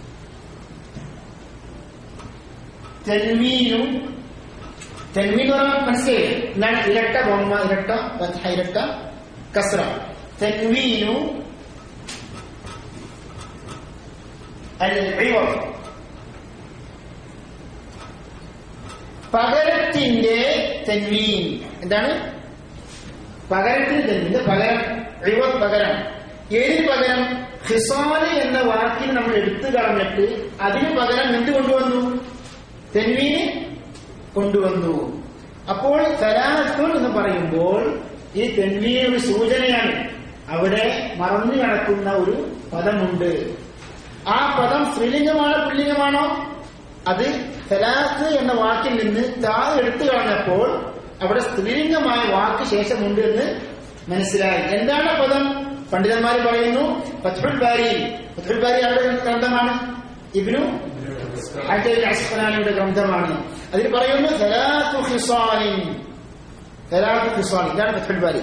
തെന്മീനും തെന്മീൻ എന്ന് പറഞ്ഞാൽ മനസ്സിലായി എന്താണ് ഇരട്ട ബൊമ്മ ഇരട്ട ഫത്ഹ ഇരട്ട കസ്ര തെന്മീനു അൽ ഇവർ പകരത്തിന്റെ തെന്മീൻ എന്താണ് പകരത്തിന് തെന്മീൻ ഇത് പകരം ഇവർ പകരം ഏതിന് പകരം ഹിസാല് എന്ന വാക്കിന് നമ്മൾ എടുത്തു കളഞ്ഞിട്ട് അതിന് പകരം എന്ത് കൊണ്ടുവന്നു തെന്മീന് കൊണ്ടുവന്നു അപ്പോൾ സലാത്തുൻ എന്ന് പറയുമ്പോൾ ഈ തെന്മീൻ ഒരു സൂചനയാണ് അവിടെ മറന്നു കിടക്കുന്ന ഒരു പദമുണ്ട് ആ പദം സ്ത്രീലിംഗമാണോ പുല്ലിംഗമാണോ അത് സലാത്ത് എന്ന വാക്കിൽ നിന്ന് താ എടുത്തു കളഞ്ഞപ്പോൾ അവിടെ സ്ത്രീലിംഗമായ വാക്ക് ശേഷമുണ്ട് എന്ന് മനസ്സിലായി എന്താണ് ആ പദം പണ്ഡിതന്മാർ പറയുന്നു ഫത്ഹുൽ ബാരി ഫത്ഹുൽ ബാരി അവരുടെ ഗ്രന്ഥമാണ് ഇബ്നു ഹജർ അസ്ഫലാനിയുടെ ഗ്രന്ഥമാണ് അതിൽ പറയുന്നു സലാത്തു ഖിസാലിൻ സലാത്തു ഖിസാലിൻ ഇതാണ് ഫത്ഹുൽ ബാരി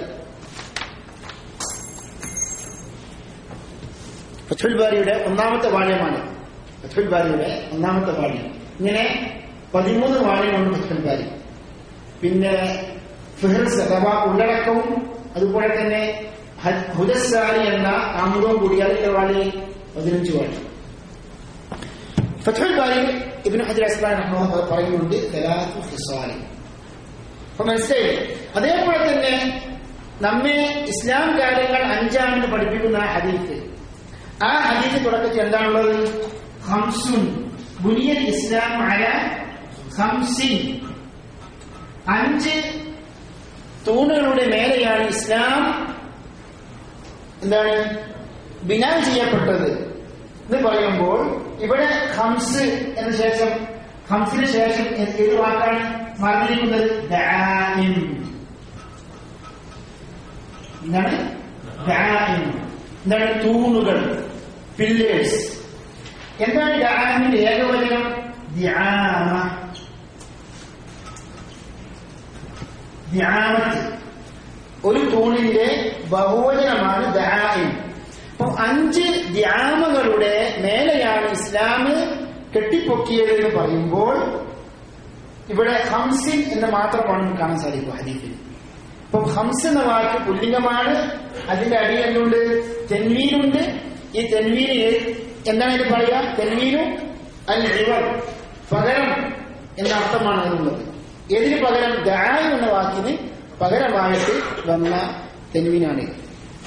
ഫത്ഹുൽ ബാരിയുടെ ഒന്നാമത്തെ വാള്യമാണ് ഫത്ഹുൽ ബാരിയുടെ ഒന്നാമത്തെ വാള്യം ഇങ്ങനെ പതിമൂന്ന് വാള്യമാണ് ഫത്ഹുൽ ബാരി പിന്നെ ഫിഹ്റസ് അഥവാ ഉള്ളടക്കവും അതുപോലെ തന്നെ ഹ- ഹുദസ്സാരി എന്ന ആമുഖവും കൂടി അതിന്റെ വാളി പതിനഞ്ച് വാളി ഫത്തുൽ ബാരി ഇബ്നു ഹജർ അസ്ലാൻ റഹ്മഹുല്ലാഹ് പറയുന്നുണ്ട് സലാത്തു ഖിസാലി അപ്പൊ മനസ്സിലായി അതേപോലെ തന്നെ നമ്മെ ഇസ്ലാം കാര്യങ്ങൾ അഞ്ചാണെന്ന് പഠിപ്പിക്കുന്ന ആ ഹദീഫ് ആ ഹദീഫ് തുടക്കത്തിൽ എന്താണുള്ളത് ഹംസുൻ ബുനിയൽ ഇസ്ലാം അല ഹംസിൻ അഞ്ച് തൂണുകളുടെ മേലെയാണ് ഇസ്ലാം എന്താണ് ബിനാ ചെയ്യപ്പെട്ടത് എന്ന് പറയുമ്പോൾ ഇവിടെ ഹംസ് എന്ന ശേഷം ഹംസിന് ശേഷം ഏത് ഏത് വാക്കാണ് മറന്നിരിക്കുന്നത് ദാഇം. എന്താണ് ദാഇം. എന്താണ് തൂണുകൾ പില്ലേഴ്സ് എന്താണ് ദാഇമിന്റെ ഏകവചനം ദ്യാമ ദ്യാമത്ത് ഒരു തൂണിന്റെ ബഹുവചനമാണ് ദാഇം അപ്പൊ അഞ്ച് ദ്യാമകളുടെ മേലെയാണ് ഇസ്ലാം കെട്ടിപ്പൊക്കിയത് എന്ന് പറയുമ്പോൾ ഇവിടെ ഹംസിൻ എന്ന് മാത്രമാണ് നമുക്ക് കാണാൻ സാധിക്കും ഹദീഫിൽ അപ്പം ഹംസ് എന്ന വാക്ക് പുല്ലിംഗമാണ് അതിന്റെ അടിയിൽ എന്തുണ്ട് തെൻവീനുണ്ട് ഈ തെൻവീന് എന്താണ് ഇതിന് പറയുക തെൻവീനു അൽ ഇവർ പകരം എന്ന അർത്ഥമാണ് അതിനുള്ളത് ഇതിന് പകരം ദായം എന്ന വാക്കിന് പകരമായിട്ട് വന്ന തെൻവീനാണ് ഇത്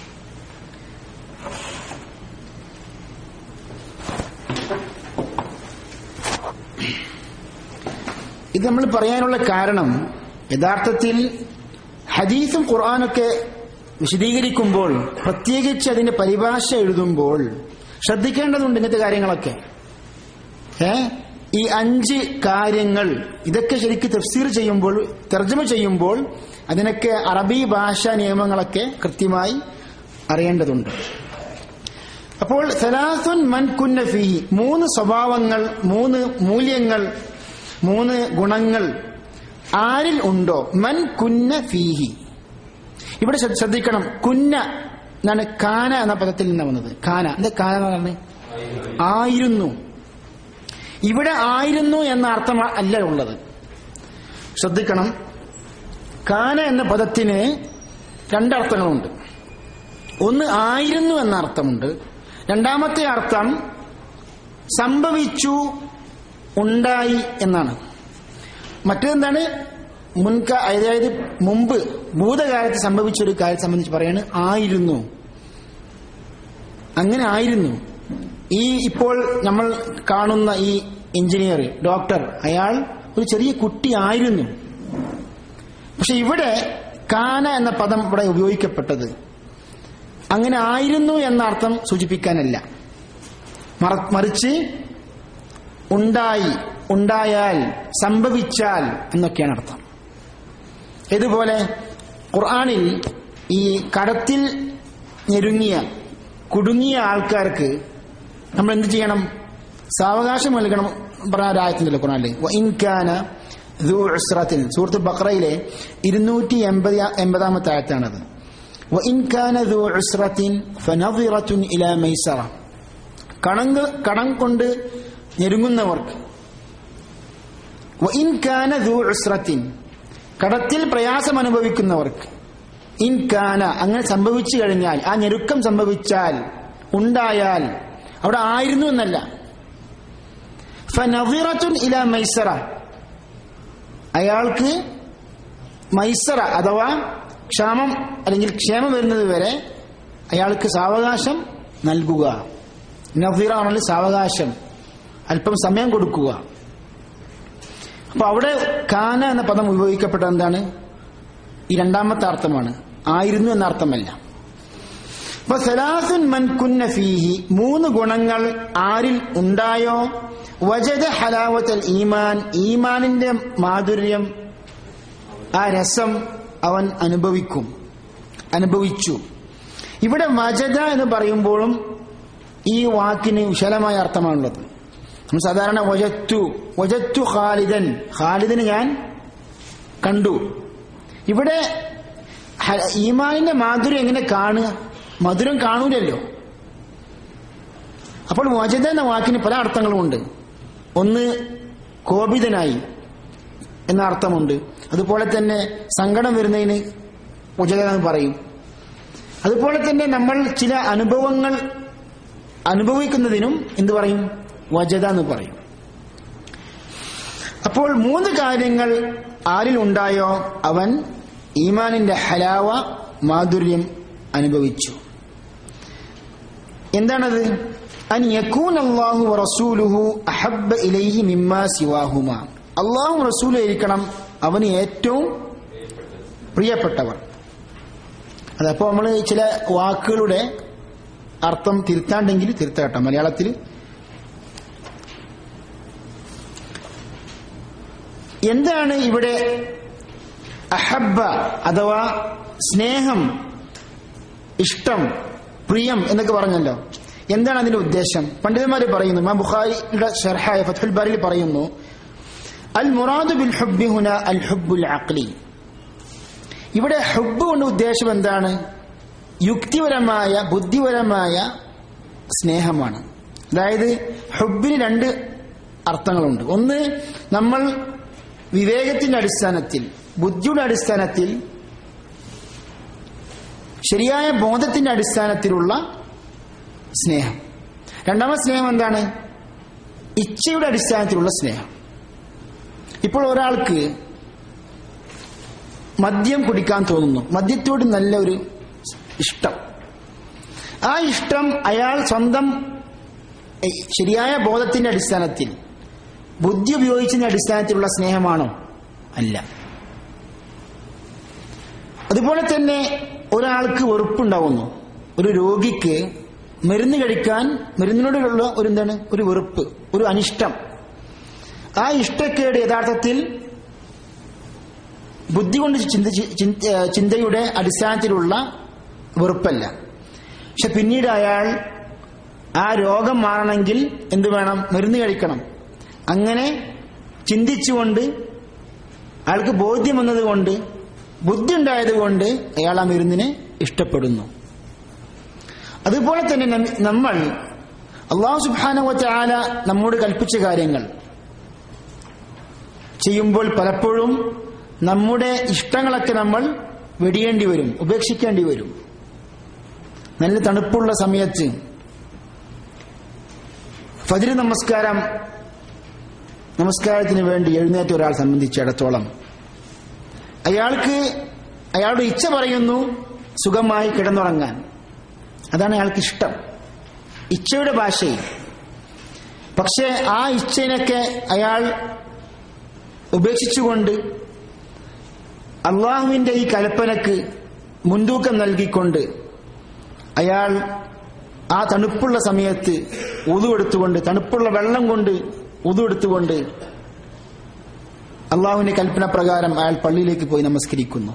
ഇത് നമ്മൾ പറയാനുള്ള കാരണം യഥാർത്ഥത്തിൽ ഹദീസും ഖുർആാനൊക്കെ വിശദീകരിക്കുമ്പോൾ പ്രത്യേകിച്ച് അതിന്റെ പരിഭാഷ എഴുതുമ്പോൾ ശ്രദ്ധിക്കേണ്ടതുണ്ട് ഇങ്ങനത്തെ കാര്യങ്ങളൊക്കെ ഏ ഈ അഞ്ച് കാര്യങ്ങൾ ഇതൊക്കെ ശരിക്ക് തഫ്സീർ ചെയ്യുമ്പോൾ തർജ്ജമ ചെയ്യുമ്പോൾ അതിനൊക്കെ അറബി ഭാഷാ നിയമങ്ങളൊക്കെ കൃത്യമായി അറിയേണ്ടതുണ്ട് അപ്പോൾ സലാസുൻ മൻ കുന്ന ഫീഹി മൂന്ന് സ്വഭാവങ്ങൾ മൂന്ന് മൂല്യങ്ങൾ മൂന്ന് ഗുണങ്ങൾ ആരിൽ ഉണ്ടോ മൻ കുന്ന ഫീഹി ഇവിടെ ശ്രദ്ധ- ശ്രദ്ധിക്കണം കുന്ന എന്നാണ് കാന എന്ന പദത്തിൽ നിന്ന് വന്നത് കാന എന്താ കാന എന്ന് പറഞ്ഞത് ആയിരുന്നു ഇവിടെ ആയിരുന്നു എന്ന അർത്ഥം അല്ല ഉള്ളത് ശ്രദ്ധിക്കണം കാന എന്ന പദത്തിന് രണ്ടർത്ഥങ്ങളുണ്ട് ഒന്ന് ആയിരുന്നു എന്ന അർത്ഥമുണ്ട് രണ്ടാമത്തെ അർത്ഥം സംഭവിച്ചു ഉണ്ടായി എന്നാണ് മറ്റേതെന്താണ് മുൻക അതായത് മുമ്പ് ഭൂതകാലത്ത് സംഭവിച്ച ഒരു കാര്യം സംബന്ധിച്ച് പറയാണ് ആയിരുന്നു അങ്ങനെ ആയിരുന്നു ഈ ഇപ്പോൾ നമ്മൾ കാണുന്ന ഈ എഞ്ചിനീയർ ഡോക്ടർ അയാൾ ഒരു ചെറിയ കുട്ടി ആയിരുന്നു പക്ഷെ ഇവിടെ കാന എന്ന പദം ഇവിടെ ഉപയോഗിക്കപ്പെട്ടത് അങ്ങനെ ആയിരുന്നു എന്ന അർത്ഥം സൂചിപ്പിക്കാനല്ല മറ- മറിച്ച് ഉണ്ടായി ഉണ്ടായാൽ സംഭവിച്ചാൽ എന്നൊക്കെയാണ് അർത്ഥം ഇതുപോലെ ഖുർആനിൽ ഈ കടത്തിൽ ഞെരുങ്ങിയ കുടുങ്ങിയ ആൾക്കാർക്ക് നമ്മൾ എന്ത് ചെയ്യണം സാവകാശം നൽകണം പറഞ്ഞ ഒരായത്തിണ്ടല്ലോ ഖുർആനിൽ ഇൻകാന ഉസ്രത്തിൽ സൂറത്ത് ബക്രയിലെ ഇരുന്നൂറ്റി എൺപത് എൺപതാമത്തെ ആയത്താണത് وإن كان ذو عسرة فنظرة إلى ميسرة കടം കടം കൊണ്ട് ഞെരുങ്ങുന്നവർക്ക് وإن كان ذو عسرة കടത്തിൽ പ്രയാസം അനുഭവിക്കുന്നവർക്ക് ഇൻ കാന അങ്ങനെ സംഭവിച്ചു കഴിഞ്ഞാൽ ആ ഞെരുക്കം സംഭവിച്ചാൽ ഉണ്ടായാൽ അവിടെ ആയിരുന്നു എന്നല്ല ഫനവിറത്തുൻ ഇല മൈസറ അയാൾക്ക് മൈസറ അഥവാ ക്ഷാമം അല്ലെങ്കിൽ ക്ഷേമം വരുന്നത് വരെ അയാൾക്ക് സാവകാശം നൽകുക നഫീറ ആണെങ്കിൽ സാവകാശം അല്പം സമയം കൊടുക്കുക അപ്പൊ അവിടെ കാന എന്ന പദം ഉപയോഗിക്കപ്പെട്ട എന്താണ് ഈ രണ്ടാമത്തെ അർത്ഥമാണ് ആയിരുന്നു എന്ന അർത്ഥമല്ല അപ്പൊ സലാസുൻ മൻ കുന്ന ഫീഹി മൂന്ന് ഗുണങ്ങൾ ആരിൽ ഉണ്ടായോ വജദ ഹലാവത്തൽ ഈമാൻ ഈമാനിന്റെ മാധുര്യം ആ രസം അവൻ അനുഭവിക്കും അനുഭവിച്ചു ഇവിടെ വജദ എന്ന് പറയുമ്പോഴും ഈ വാക്കിന് വിശാലമായ അർത്ഥമാണുള്ളത് നമ്മൾ സാധാരണ വജത്തു വജത്തു ഖാലിദൻ ഖാലിദിന് ഞാൻ കണ്ടു ഇവിടെ ഹ- ഈമാനിന്റെ മാധുര്യം എങ്ങനെ കാണുക മധുരം കാണൂലല്ലോ അപ്പോൾ വജദ എന്ന വാക്കിന് പല അർത്ഥങ്ങളുമുണ്ട് ഒന്ന് കോപിതനായി എന്ന അർത്ഥമുണ്ട് അതുപോലെ തന്നെ സങ്കടം വരുന്നതിന് ഉജത എന്ന് പറയും അതുപോലെ തന്നെ നമ്മൾ ചില അനുഭവങ്ങൾ അനുഭവിക്കുന്നതിനും എന്ത് പറയും വജത എന്ന് പറയും അപ്പോൾ മൂന്ന് കാര്യങ്ങൾ ആരിൽ ഉണ്ടായോ അവൻ ഈമാനിന്റെ ഹലാവ മാധുര്യം അനുഭവിച്ചു എന്താണത് അൻ യക്കൂൻ അള്ളാഹു റസൂലുഹു അഹബ്ബ ഇലൈഹി മിമ്മാ സിവാഹുമ അള്ളാഹു റസൂലായിരിക്കണം അവന് ഏറ്റവും പ്രിയപ്പെട്ടവർ അതപ്പോ നമ്മൾ ചില വാക്കുകളുടെ അർത്ഥം തിരുത്താണ്ടെങ്കിൽ തിരുത്തട്ടെ മലയാളത്തിൽ എന്താണ് ഇവിടെ അഹബ്ബ അഥവാ സ്നേഹം ഇഷ്ടം പ്രിയം എന്നൊക്കെ പറഞ്ഞല്ലോ എന്താണ് അതിന്റെ ഉദ്ദേശം പണ്ഡിതന്മാർ പറയുന്നു മാ ബുഖാരിയുടെ ഷർഹായ ഫത്തുൽ ബാരിയിൽ പറയുന്നു അൽ മുറാദു ബിൽ ഹുബ്ബി ഹുന അൽ ഹുബ്ബുൽ അഖ്ലി ഇവിടെ ഹുബ്ബ് കൊണ്ട് ഉദ്ദേശം എന്താണ് യുക്തിപരമായ ബുദ്ധിപരമായ സ്നേഹമാണ് അതായത് ഹുബിന് രണ്ട് അർത്ഥങ്ങളുണ്ട് ഒന്ന് നമ്മൾ വിവേകത്തിന്റെ അടിസ്ഥാനത്തിൽ ബുദ്ധിയുടെ അടിസ്ഥാനത്തിൽ ശരിയായ ബോധത്തിന്റെ അടിസ്ഥാനത്തിലുള്ള സ്നേഹം രണ്ടാമത്തെ സ്നേഹം എന്താണ് ഇച്ഛയുടെ അടിസ്ഥാനത്തിലുള്ള സ്നേഹം ഇപ്പോൾ ഒരാൾക്ക് മദ്യം കുടിക്കാൻ തോന്നുന്നു മദ്യത്തോട് നല്ല ഒരു ഇഷ്ടം ആ ഇഷ്ടം അയാൾ സ്വന്തം ഏയ്, ശരിയായ ബോധത്തിന്റെ അടിസ്ഥാനത്തിൽ ബുദ്ധി ഉപയോഗിച്ചതിന്റെ അടിസ്ഥാനത്തിലുള്ള സ്നേഹമാണോ അല്ല അതുപോലെ തന്നെ ഒരാൾക്ക് വെറുപ്പുണ്ടാവുന്നു ഒരു രോഗിക്ക് മരുന്ന് കഴിക്കാൻ മരുന്നിനോടുള്ള ഒരു എന്താണ് ഒരു വെറുപ്പ് ഒരു അനിഷ്ടം ആ ഇഷ്ടക്കേട് യഥാർത്ഥത്തിൽ ബുദ്ധി കൊണ്ട് ചിന്തിച്ച് ചിന്ത- ഏഹ് ചിന്തയുടെ അടിസ്ഥാനത്തിലുള്ള വെറുപ്പല്ല പക്ഷെ പിന്നീട് അയാൾ ആ രോഗം മാറണമെങ്കിൽ എന്ത് വേണം മരുന്ന് കഴിക്കണം അങ്ങനെ ചിന്തിച്ചുകൊണ്ട് അയാൾക്ക് ബോധ്യം വന്നതുകൊണ്ട് ബുദ്ധി ഉണ്ടായതുകൊണ്ട് അയാൾ ആ മരുന്നിനെ ഇഷ്ടപ്പെടുന്നു അതുപോലെ തന്നെ നം- നമ്മൾ അള്ളാഹു സുബാനുവറ്റ ആല നമ്മോട് കൽപ്പിച്ച കാര്യങ്ങൾ ചെയ്യുമ്പോൾ പലപ്പോഴും നമ്മുടെ ഇഷ്ടങ്ങളൊക്കെ നമ്മൾ വെടിയേണ്ടി വരും ഉപേക്ഷിക്കേണ്ടി വരും നല്ല തണുപ്പുള്ള സമയത്ത് ഫജ്ർ നമസ്കാരം നമസ്കാരത്തിന് വേണ്ടി എഴുന്നേറ്റ ഒരാൾ സംബന്ധിച്ചിടത്തോളം അയാൾക്ക് അയാളുടെ ഇച്ഛ പറയുന്നു സുഖമായി കിടന്നുറങ്ങാൻ അതാണ് അയാൾക്ക് ഇഷ്ടം ഇച്ഛയുടെ ഭാഷയിൽ പക്ഷേ ആ ഇച്ഛയിനൊക്കെ അയാൾ ഉപേക്ഷിച്ചുകൊണ്ട് അള്ളാഹുവിന്റെ ഈ കൽപ്പനക്ക് മുൻതൂക്കം നൽകിക്കൊണ്ട് അയാൾ ആ തണുപ്പുള്ള സമയത്ത് ഉതുവെടുത്തുകൊണ്ട് തണുപ്പുള്ള വെള്ളം കൊണ്ട് ഉതുവെടുത്തുകൊണ്ട് അള്ളാഹുവിന്റെ കൽപ്പന പ്രകാരം അയാൾ പള്ളിയിലേക്ക് പോയി നമസ്കരിക്കുന്നു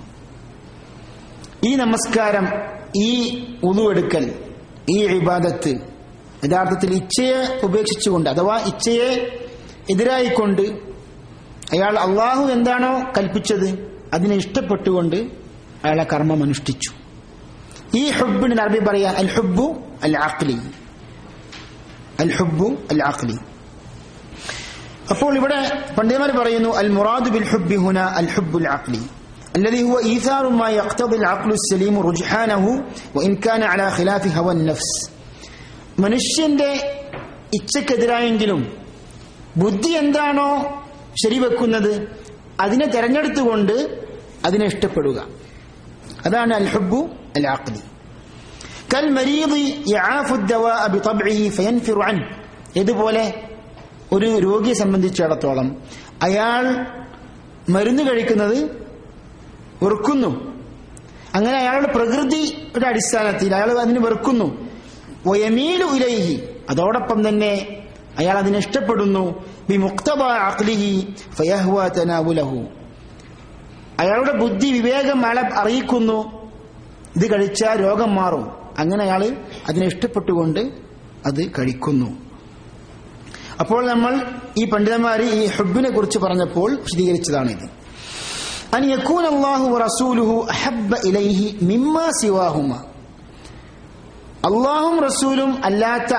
ഈ നമസ്കാരം ഈ ഉതുവെടുക്കൽ ഈ ഇബാദത്ത് യഥാർത്ഥത്തിൽ ഇച്ഛയെ ഉപേക്ഷിച്ചുകൊണ്ട് അഥവാ ഇച്ഛയെ എതിരായിക്കൊണ്ട് അയാൾ അള്ളാഹു എന്താണോ കൽപ്പിച്ചത് അതിനെ ഇഷ്ടപ്പെട്ടുകൊണ്ട് അയാൾ ആ കർമ്മം അനുഷ്ഠിച്ചു ഈ ഹുബിന് അറബി പറയാ അൽ ഹുബു അൽ ആഖ്ലി അൽ ഹുബു അൽ ആഖ്ലി അപ്പോൾ ഇവിടെ പണ്ഡിതന്മാർ പറയുന്നു അൽ മുറാദ് ബിൽ ഹുബി ഹുന അൽ ഹുബുൽ ആഖ്ലി الذي هو إيثار ما يقتضي العقل السليم رجحانه وإن كان على خلاف هوى النفس മനുഷ്യന്റെ ഇച്ഛക്കെതിരായെങ്കിലും ബുദ്ധി എന്താണോ ശരിവെക്കുന്നത് അതിനെ തെരഞ്ഞെടുത്തുകൊണ്ട് അതിനെ ഇഷ്ടപ്പെടുക അതാണ് അൽ ഹുബു അൽ ആഖ്ലി കൽ മരീദി യആഫു الدواء بطبعه فينفر عنه ഇതുപോലെ ഒരു രോഗിയെ സംബന്ധിച്ചിടത്തോളം അയാൾ മരുന്ന് കഴിക്കുന്നത് വെറുക്കുന്നു അങ്ങനെ അയാളുടെ പ്രകൃതിയുടെ അടിസ്ഥാനത്തിൽ അയാൾ അതിന് വെറുക്കുന്നു വയമീലു ഇലൈഹി അതോടൊപ്പം തന്നെ അയാൾ അതിനെ ഇഷ്ടപ്പെടുന്നു ബി മുക്തബ അഖ്ലിഹി ഫയഹ്വ തനാവുലഹു അയാളുടെ ബുദ്ധി വിവേകം അയാളെ അറിയിക്കുന്നു ഇത് കഴിച്ചാൽ രോഗം മാറും അങ്ങനെ അയാൾ അതിനെ ഇഷ്ടപ്പെട്ടുകൊണ്ട് അത് കഴിക്കുന്നു അപ്പോൾ നമ്മൾ ഈ പണ്ഡിതന്മാർ ഈ ഹുബിനെ കുറിച്ച് പറഞ്ഞപ്പോൾ വിശദീകരിച്ചതാണിത് അൻ യക്കൂൻ അള്ളാഹു റസൂലുഹു അഹബ്ബ ഇലൈഹി മിമ്മ സിവാഹുമ അള്ളാഹും റസൂലും അല്ലാത്ത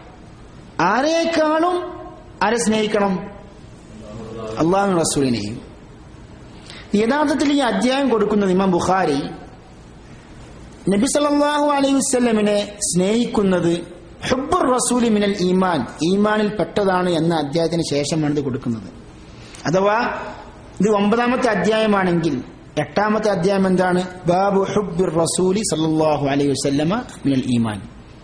ആരേക്കാളും ആരെ സ്നേഹിക്കണം അള്ളാഹു റസൂലിനെയും യഥാർത്ഥത്തിൽ ഈ അധ്യായം കൊടുക്കുന്നത് ഇമാം ബുഖാരി നബി സല്ലല്ലാഹു അലൈഹി വസല്ലമിനെ സ്നേഹിക്കുന്നത് ഹുബ്ബുർ റസൂലി മിനൽ ഈമാൻ ഈമാനിൽ പെട്ടതാണ് എന്ന അധ്യായത്തിന് ശേഷമാണ് ഇത് കൊടുക്കുന്നത് അഥവാ ഇത് ഒമ്പതാമത്തെ അധ്യായമാണെങ്കിൽ എട്ടാമത്തെ അധ്യായം എന്താണ് ബാബു ഹുബ്ബിർ റസൂലി സല്ലല്ലാഹു അലൈഹി വസല്ലമ മിനൽ ഈമാൻ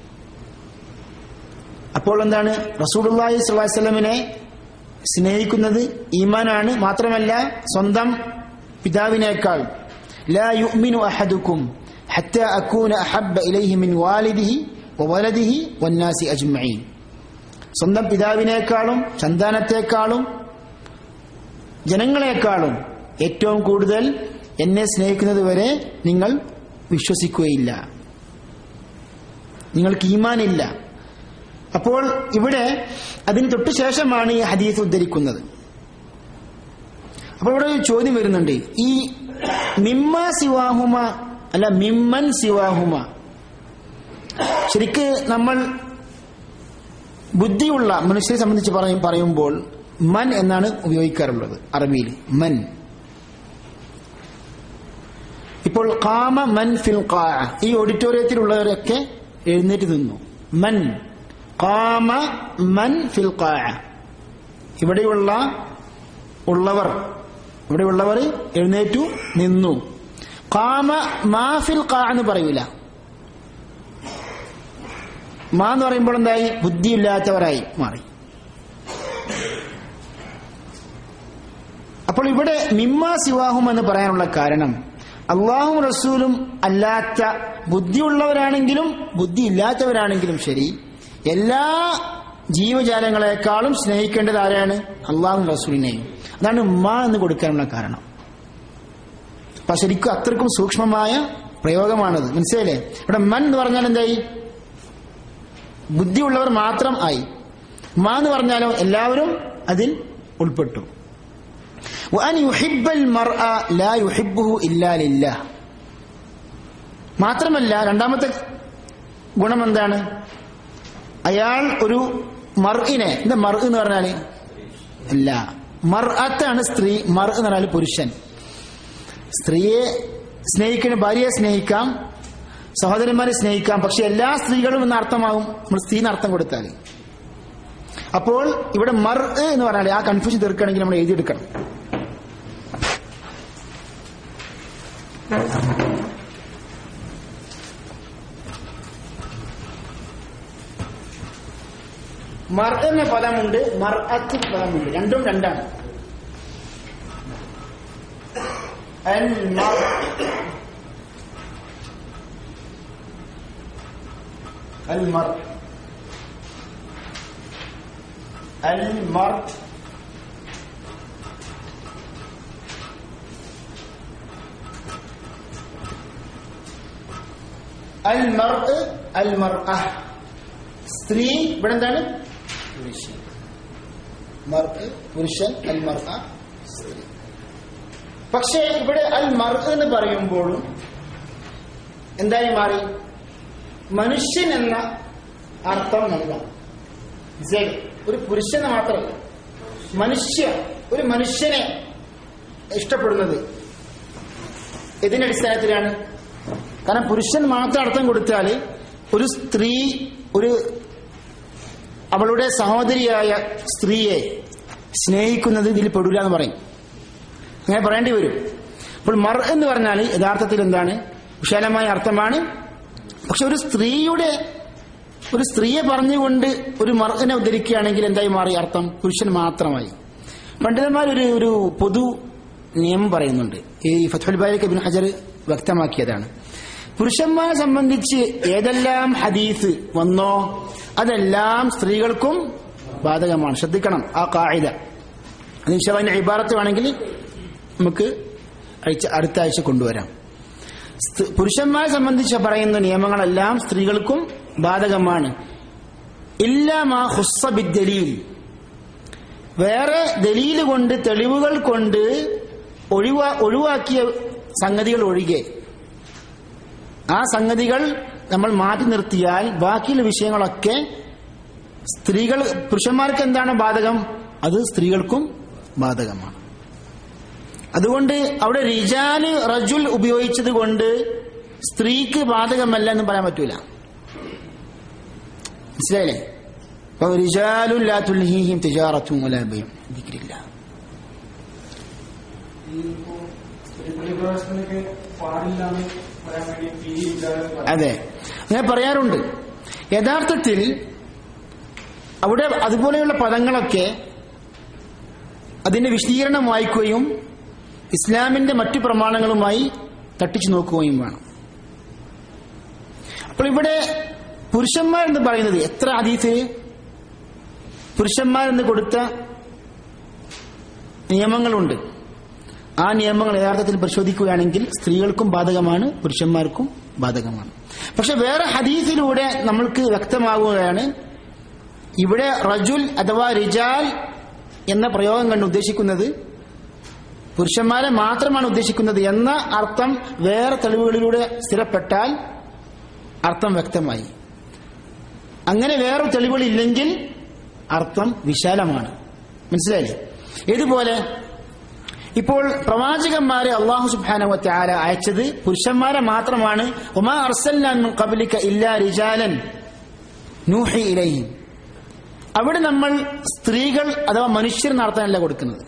അപ്പോൾ എന്താണ് റസൂലുള്ളാഹി സ്വല്ലല്ലാഹു അലൈഹി വസല്ലമിനെ സ്നേഹിക്കുന്നത് ഈമാനാണ് മാത്രമല്ല സ്വന്തം പിതാവിനേക്കാൾ ലാ യുഅ്മിനു അഹദുക്കും ഹത്ത അകൂന അഹബ്ബ ഇലൈഹി മിൻ വാലിദിഹി വവലദിഹി വന്നാസി അജ്മഈൻ സ്വന്തം പിതാവിനേക്കാളും സന്താനത്തെക്കാളും ജനങ്ങളെക്കാളും ഏറ്റവും കൂടുതൽ എന്നെ സ്നേഹിക്കുന്നത് വരെ നിങ്ങൾ വിശ്വസിക്കുകയില്ല നിങ്ങൾക്ക് ഈമാനില്ല അപ്പോൾ ഇവിടെ അതിന് തൊട്ടു ശേഷമാണ് ഈ ഹദീസ് ഉദ്ധരിക്കുന്നത് അപ്പോൾ ഇവിടെ ഒരു ചോദ്യം വരുന്നുണ്ട് ഈ മിമ്മ സിവാഹുമ അല്ല മിമ്മൻ സിവാഹുമ ശരിക്ക് നമ്മൾ ബുദ്ധിയുള്ള മനുഷ്യരെ സംബന്ധിച്ച് പറയും പറയുമ്പോൾ മൻ എന്നാണ് ഉപയോഗിക്കാറുള്ളത് അറബിയിൽ മൻ ഇപ്പോൾ കാമ മൻ ഫിൽ ഖാ ഈ ഓഡിറ്റോറിയത്തിലുള്ളവരൊക്കെ എഴുന്നേറ്റ് നിന്നു മൻ കാമ മൻ ഫിൽ ഖാ ഇവിടെയുള്ള ഉള്ളവർ ഇവിടെയുള്ളവർ എഴുന്നേറ്റു നിന്നു കാമ മാ ഫിൽ ഖാ എന്ന് പറയൂല മാ എന്ന് പറയുമ്പോൾ എന്തായി ബുദ്ധിയില്ലാത്തവരായി മാറി അപ്പോൾ ഇവിടെ മിമ്മ സിവാഹും എന്ന് പറയാനുള്ള കാരണം അള്ളാഹും റസൂലും അല്ലാത്ത ബുദ്ധിയുള്ളവരാണെങ്കിലും ബുദ്ധി ഇല്ലാത്തവരാണെങ്കിലും ശരി എല്ലാ ജീവജാലങ്ങളെക്കാളും സ്നേഹിക്കേണ്ടത് ആരാണ് അള്ളാഹും റസൂലിനെയും അതാണ് ഉമ്മ എന്ന് കൊടുക്കാനുള്ള കാരണം അപ്പൊ ശരിക്കും അത്രക്കും സൂക്ഷ്മമായ പ്രയോഗമാണത് മനസ്സിലായില്ലേ ഇവിടെ മൻ എന്ന് പറഞ്ഞാൽ എന്തായി ബുദ്ധിയുള്ളവർ മാത്രം ആയി മാ എന്ന് പറഞ്ഞാലോ എല്ലാവരും അതിൽ ഉൾപ്പെട്ടു وأن يحب المرء لا يحبه إلا لله മാത്രമല്ല രണ്ടാമത്തെ ഗുണം എന്താണ് അയാൾ ഒരു മർഇനെ എന്താ മർ എന്ന് പറഞ്ഞാല് അല്ല മർഅത്താണ് സ്ത്രീ മർ എന്ന് പറഞ്ഞാൽ പുരുഷൻ സ്ത്രീയെ സ്നേഹിക്കുന്ന ഭാര്യയെ സ്നേഹിക്കാം സഹോദരന്മാരെ സ്നേഹിക്കാം പക്ഷെ എല്ലാ സ്ത്രീകളും എന്ന അർത്ഥമാകും നമ്മൾ സ്ത്രീന്ന് അർത്ഥം കൊടുത്താൽ അപ്പോൾ ഇവിടെ മർ എന്ന് പറഞ്ഞാൽ ആ കൺഫ്യൂഷൻ തീർക്കുകയാണെങ്കിൽ നമ്മൾ എഴുതിയെടുക്കണം മർ എന്ന പദമുണ്ട് മർ അത്ത് പദമുണ്ട് രണ്ടും രണ്ടാണ് അൽ മർ അൽ മർ അൽ മർ അൽ മർ അൽ മർ സ്ത്രീ ഇവിടെ എന്താണ് പുരുഷൻ മർ പുരുഷൻ അൽ മർ സ്ത്രീ പക്ഷേ ഇവിടെ അൽ മർ എന്ന് പറയുമ്പോഴും എന്തായി മാറി മനുഷ്യൻ എന്ന അർത്ഥം നൽകാം മനസ്സിലായി? ഒരു പുരുഷന് മാത്രമല്ല മനുഷ്യ ഒരു മനുഷ്യനെ ഇഷ്ടപ്പെടുന്നത് ഇതിന്റെ അടിസ്ഥാനത്തിലാണ് കാരണം പുരുഷൻ മാത്രം അർത്ഥം കൊടുത്താൽ ഒരു സ്ത്രീ ഒരു അവളുടെ സഹോദരിയായ സ്ത്രീയെ സ്നേഹിക്കുന്നത് ഇതിൽ പെടില്ല എന്ന് പറയും അങ്ങനെ പറയേണ്ടി വരും അപ്പോൾ മർ എന്ന് പറഞ്ഞാൽ യഥാർത്ഥത്തിൽ എന്താണ് വിശാലമായ അർത്ഥമാണ് പക്ഷെ ഒരു സ്ത്രീയുടെ ഒരു സ്ത്രീയെ പറഞ്ഞുകൊണ്ട് ഒരു മർഗനെ ഉദ്ധരിക്കുകയാണെങ്കിൽ എന്തായി മാറി അർത്ഥം പുരുഷൻ മാത്രമായി പണ്ഡിതന്മാർ ഒരു ഒരു പൊതു നിയമം പറയുന്നുണ്ട് ഈ ഫത്തുൽ ബാരിക് ഇബ്നു ഹജർ വ്യക്തമാക്കിയതാണ് പുരുഷന്മാരെ സംബന്ധിച്ച് ഏതെല്ലാം ഹദീസ് വന്നോ അതെല്ലാം സ്ത്രീകൾക്കും ബാധകമാണ് ശ്രദ്ധിക്കണം ആ കായിക അത് ഇൻഷാല്ല ഇബാറത്ത് വേണമെങ്കിൽ നമുക്ക് അയച്ച- അടുത്ത ആഴ്ച കൊണ്ടുവരാം സ്ത്രീ- പുരുഷന്മാരെ സംബന്ധിച്ച് പറയുന്ന നിയമങ്ങളെല്ലാം സ്ത്രീകൾക്കും ബാധകമാണ് ഇല്ലാമാ ഹുസ്സബിദ്ദലീൽ വേറെ ദലീല് കൊണ്ട് തെളിവുകൾ കൊണ്ട് ഒഴിവാ ഒഴിവാക്കിയ സംഗതികൾ ഒഴികെ ആ സംഗതികൾ നമ്മൾ മാറ്റി നിർത്തിയാൽ ബാക്കിയുള്ള വിഷയങ്ങളൊക്കെ സ്ത്രീകൾ പുരുഷന്മാർക്ക് എന്താണ് ബാധകം അത് സ്ത്രീകൾക്കും ബാധകമാണ് അതുകൊണ്ട് അവിടെ റിജാല് റജുൽ ഉപയോഗിച്ചത് കൊണ്ട് സ്ത്രീക്ക് ബാധകമല്ല എന്ന് പറയാൻ പറ്റൂല മനസ്സിലായില്ലേ അപ്പൊ റിജാലുല്ലാത്തുൽഹീഹിം തിജാറത്തും വലാ ബൈഉം ദിക്രില്ലാ ഈ ഇപ്പോ സ്ത്രീ പ്രവേശനത്തിനൊക്കെ പാടില്ലാന്ന് പറയാൻ വേണ്ടി ഫീ ഇല്ലാതെ പറയും. അതെ അങ്ങനെ പറയാറുണ്ട് യഥാർത്ഥത്തിൽ അവിടെ അതുപോലെയുള്ള പദങ്ങളൊക്കെ അതിന്റെ വിശദീകരണം വായിക്കുകയും ഇസ്ലാമിന്റെ മറ്റു പ്രമാണങ്ങളുമായി തട്ടിച്ചു നോക്കുകയും വേണം അപ്പോൾ ഇവിടെ പുരുഷന്മാരെന്ന് പറയുന്നത് എത്ര അതീതിൽ പുരുഷന്മാരെന്ന് കൊടുത്ത നിയമങ്ങളുണ്ട് ആ നിയമങ്ങൾ യഥാർത്ഥത്തിൽ പരിശോധിക്കുകയാണെങ്കിൽ സ്ത്രീകൾക്കും ബാധകമാണ് പുരുഷന്മാർക്കും ബാധകമാണ് പക്ഷെ വേറെ ഹദീസിലൂടെ നമ്മൾക്ക് വ്യക്തമാവുകയാണ് ഇവിടെ റജുൽ അഥവാ റിജാൽ എന്ന പ്രയോഗം കണ്ട് ഉദ്ദേശിക്കുന്നത് പുരുഷന്മാരെ മാത്രമാണ് ഉദ്ദേശിക്കുന്നത് എന്ന അർത്ഥം വേറെ തെളിവുകളിലൂടെ സ്ഥിരപ്പെട്ടാൽ അർത്ഥം വ്യക്തമായി അങ്ങനെ വേറെ തെളിവുകളില്ലെങ്കിൽ അർത്ഥം വിശാലമാണ് മനസ്സിലായില്ലേ ഇതുപോലെ ഇപ്പോൾ പ്രവാചകന്മാരെ അള്ളാഹു സുബാനവത്തെ ആല അയച്ചത് പുരുഷന്മാരെ മാത്രമാണ് ഒമാ അർസല്ലാൻ കബലിക്ക ഇല്ലാ റിജാലൻ നൂഹി ഇലയും അവിടെ നമ്മൾ സ്ത്രീകൾ അഥവാ മനുഷ്യർ നടത്താനല്ല കൊടുക്കുന്നത്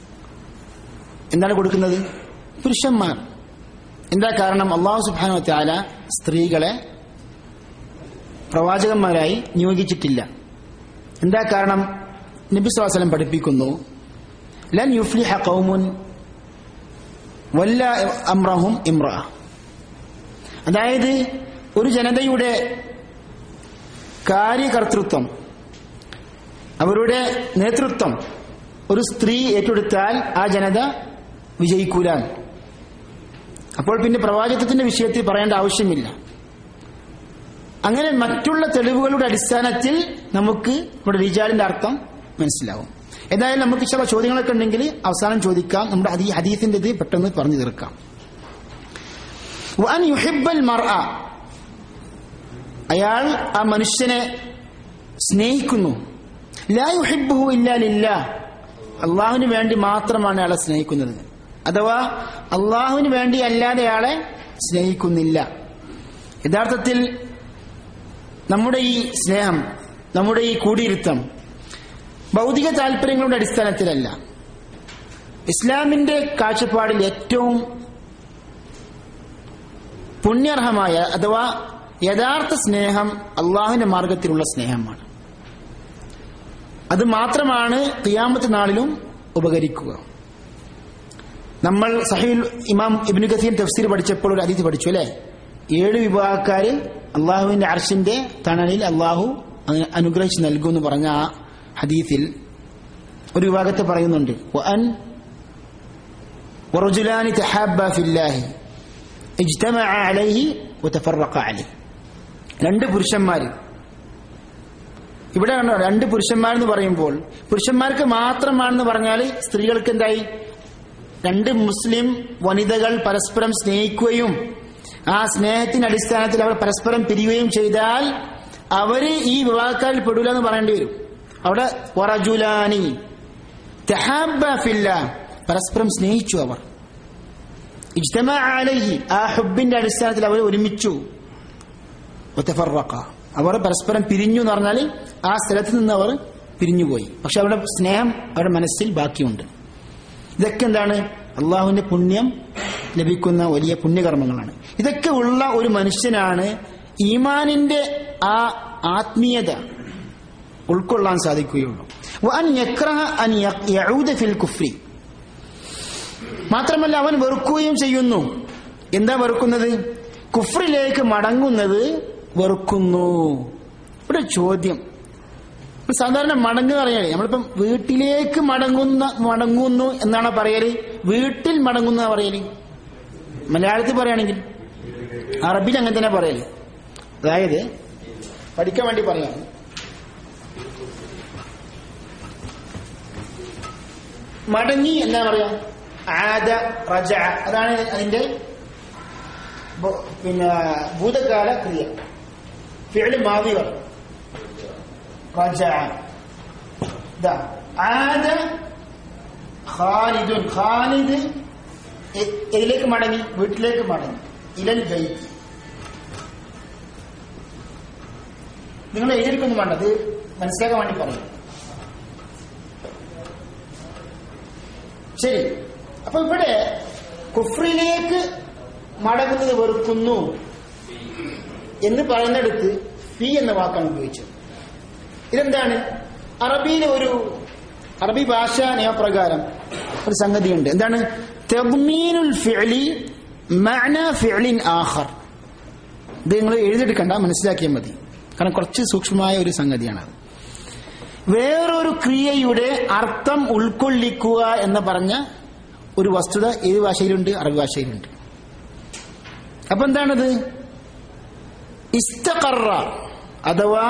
എന്താണ് കൊടുക്കുന്നത് പുരുഷന്മാർ എന്താ കാരണം അള്ളാഹു സുബാനവത്തെ ആല സ്ത്രീകളെ പ്രവാചകന്മാരായി നിയോഗിച്ചിട്ടില്ല എന്താ കാരണം നബി സ്വാസലം പഠിപ്പിക്കുന്നു ലൻ യുഫ്ലിഹ ഖൗമുൻ വല്ല അമ്രഹും ഇമ്ര അതായത് ഒരു ജനതയുടെ കാര്യകർത്തൃത്വം അവരുടെ നേതൃത്വം ഒരു സ്ത്രീ ഏറ്റെടുത്താൽ ആ ജനത വിജയിക്കൂല അപ്പോൾ പിന്നെ പ്രവാചകത്തിന്റെ വിഷയത്തിൽ പറയേണ്ട ആവശ്യമില്ല അങ്ങനെ മറ്റുള്ള തെളിവുകളുടെ അടിസ്ഥാനത്തിൽ നമുക്ക് ഇവിടെ റിജാലിന്റെ അർത്ഥം മനസ്സിലാവും ഏതായാലും നമുക്ക് ചില ചോദ്യങ്ങളൊക്കെ ഉണ്ടെങ്കിൽ അവസാനം ചോദിക്കാം നമ്മുടെ ഹദീ ഹദീസിന്റെ ഇത് പെട്ടെന്ന് പറഞ്ഞു തീർക്കാം വഅൻ യുഹിബ്ബൽ മർഅ അയാൾ ആ മനുഷ്യനെ സ്നേഹിക്കുന്നു ലാ യുഹിബ്ബുഹു ഇല്ലാ ലില്ലാ അള്ളാഹുവിന് വേണ്ടി മാത്രമാണ് അയാളെ സ്നേഹിക്കുന്നത് അഥവാ അള്ളാഹുവിന് വേണ്ടി അല്ലാതെ അയാളെ സ്നേഹിക്കുന്നില്ല യഥാർത്ഥത്തിൽ നമ്മുടെ ഈ സ്നേഹം നമ്മുടെ ഈ കൂടിയിരുത്തം ഭൗതിക താല്പര്യങ്ങളുടെ അടിസ്ഥാനത്തിലല്ല ഇസ്ലാമിന്റെ കാഴ്ചപ്പാടിൽ ഏറ്റവും പുണ്യർഹമായ അഥവാ യഥാർത്ഥ സ്നേഹം അള്ളാഹുവിന്റെ മാർഗത്തിലുള്ള സ്നേഹമാണ് അത് മാത്രമാണ് ഖിയാമത്ത് നാളിലും ഉപകരിക്കുക നമ്മൾ സഹീൽ ഇമാം ഇബ്നു കസീർ തഫ്സീർ പഠിച്ചപ്പോൾ ഒരു അതീതി പഠിച്ചു അല്ലെ ഏഴ് വിഭാഗക്കാര് അള്ളാഹുവിന്റെ അർഷിന്റെ തണലിൽ അള്ളാഹു അനുഗ്രഹിച്ച് നൽകുമെന്ന് പറഞ്ഞ ആ ഹദീസിൽ ഒരു വിഭാഗത്തെ പറയുന്നുണ്ട് വഅൻ ورجلان تحابا في الله اجتمعا عليه وتفرقا عليه രണ്ട് പുരുഷന്മാര് ഇവിടെ കണ്ടോ രണ്ട് പുരുഷന്മാരെന്ന് പറയുമ്പോൾ പുരുഷന്മാർക്ക് മാത്രമാണെന്ന് പറഞ്ഞാൽ സ്ത്രീകൾക്ക് എന്തായി രണ്ട് മുസ്ലിം വനിതകൾ പരസ്പരം സ്നേഹിക്കുകയും ആ സ്നേഹത്തിന്റെ അടിസ്ഥാനത്തിൽ അവർ പരസ്പരം പിരിയുകയും ചെയ്താൽ അവര് ഈ വിവാഹക്കാരിൽ പെടൂല എന്ന് പറയേണ്ടി വരും അവിടെ വറജുലാനി തഹാബ ഫില്ല പരസ്പരം സ്നേഹിച്ചു അവർ ഇജ്തമാ അലൈഹി ആ ഹുബിന്റെ അടിസ്ഥാനത്തിൽ അവർ ഒരുമിച്ചു ഒത്തഫറക്ക അവർ പരസ്പരം പിരിഞ്ഞു എന്ന് പറഞ്ഞാൽ ആ സ്ഥലത്ത് നിന്ന് അവർ പിരിഞ്ഞുപോയി പക്ഷെ അവരുടെ സ്നേഹം അവരുടെ മനസ്സിൽ ബാക്കിയുണ്ട് ഇതൊക്കെ എന്താണ് അള്ളാഹുവിന്റെ പുണ്യം ലഭിക്കുന്ന വലിയ പുണ്യകർമ്മങ്ങളാണ് ഇതൊക്കെ ഉള്ള ഒരു മനുഷ്യനാണ് ഈമാനിന്റെ ആ ആത്മീയത ഉൾക്കൊള്ളാൻ സാധിക്കുകയുള്ളൂ വഅൻ യക്റഹ അൻ യഊദ ഫിൽ കുഫ്രി മാത്രമല്ല അവൻ വെറുക്കുകയും ചെയ്യുന്നു എന്താ വെറുക്കുന്നത് കുഫ്രിലേക്ക് മടങ്ങുന്നത് വെറുക്കുന്നു ഇവിടെ ചോദ്യം ഇപ്പൊ സാധാരണ മടങ്ങുക പറയാനേ നമ്മളിപ്പം വീട്ടിലേക്ക് മടങ്ങുന്ന മടങ്ങുന്നു എന്നാണ് പറയല് വീട്ടിൽ മടങ്ങുന്ന പറയല് മലയാളത്തിൽ പറയുകയാണെങ്കിൽ അറബിൽ അങ്ങനെ തന്നെ പറയല് അതായത് പഠിക്കാൻ വേണ്ടി പറയാം മടങ്ങി എന്നാ പറയാ ആദ റജ അതാണ് അതിന്റെ ബ- പിന്നെ ഭൂതകാല ക്രിയ ഫിഅല് മാവി പറയും رجع ده عاد ഖാലിദുൻ ഖാലിദ് എ- ഇതിലേക്ക് മടങ്ങി വീട്ടിലേക്ക് മടങ്ങി ഇലൽ ബൈത്ത് നിങ്ങൾ എഴുതിയിരിക്കൊന്നും വേണ്ട അത് മനസ്സിലാക്കാൻ വേണ്ടി പറയും ശരി അപ്പൊ ഇവിടെ കുഫ്രിലേക്ക് മടങ്ങുന്നത് വെറുക്കുന്നു എന്ന് പറയുന്നിടത്ത് ഫി എന്ന വാക്കാണ് ഉപയോഗിച്ചത് ഇതെന്താണ് അറബിയിലെ ഒരു അറബി ഭാഷാ നിയമപ്രകാരം ഒരു സംഗതിയുണ്ട് എന്താണ് തെബ്മീനുൽ ഫിഅലി മഅന ഫിഅലിൻ ആഖർ ഇത് നിങ്ങൾ എഴുതിയെടുക്കണ്ട മനസ്സിലാക്കിയാൽ മതി കാരണം കുറച്ച് സൂക്ഷ്മമായ ഒരു സംഗതിയാണത് വേറൊരു ക്രിയയുടെ അർത്ഥം ഉൾക്കൊള്ളിക്കുക എന്ന് പറഞ്ഞ ഒരു വസ്തുത ഏത് ഭാഷയിലുണ്ട് അറബി ഭാഷയിലുണ്ട് അപ്പൊ എന്താണത് ഇസ്തഖറ അഥവാ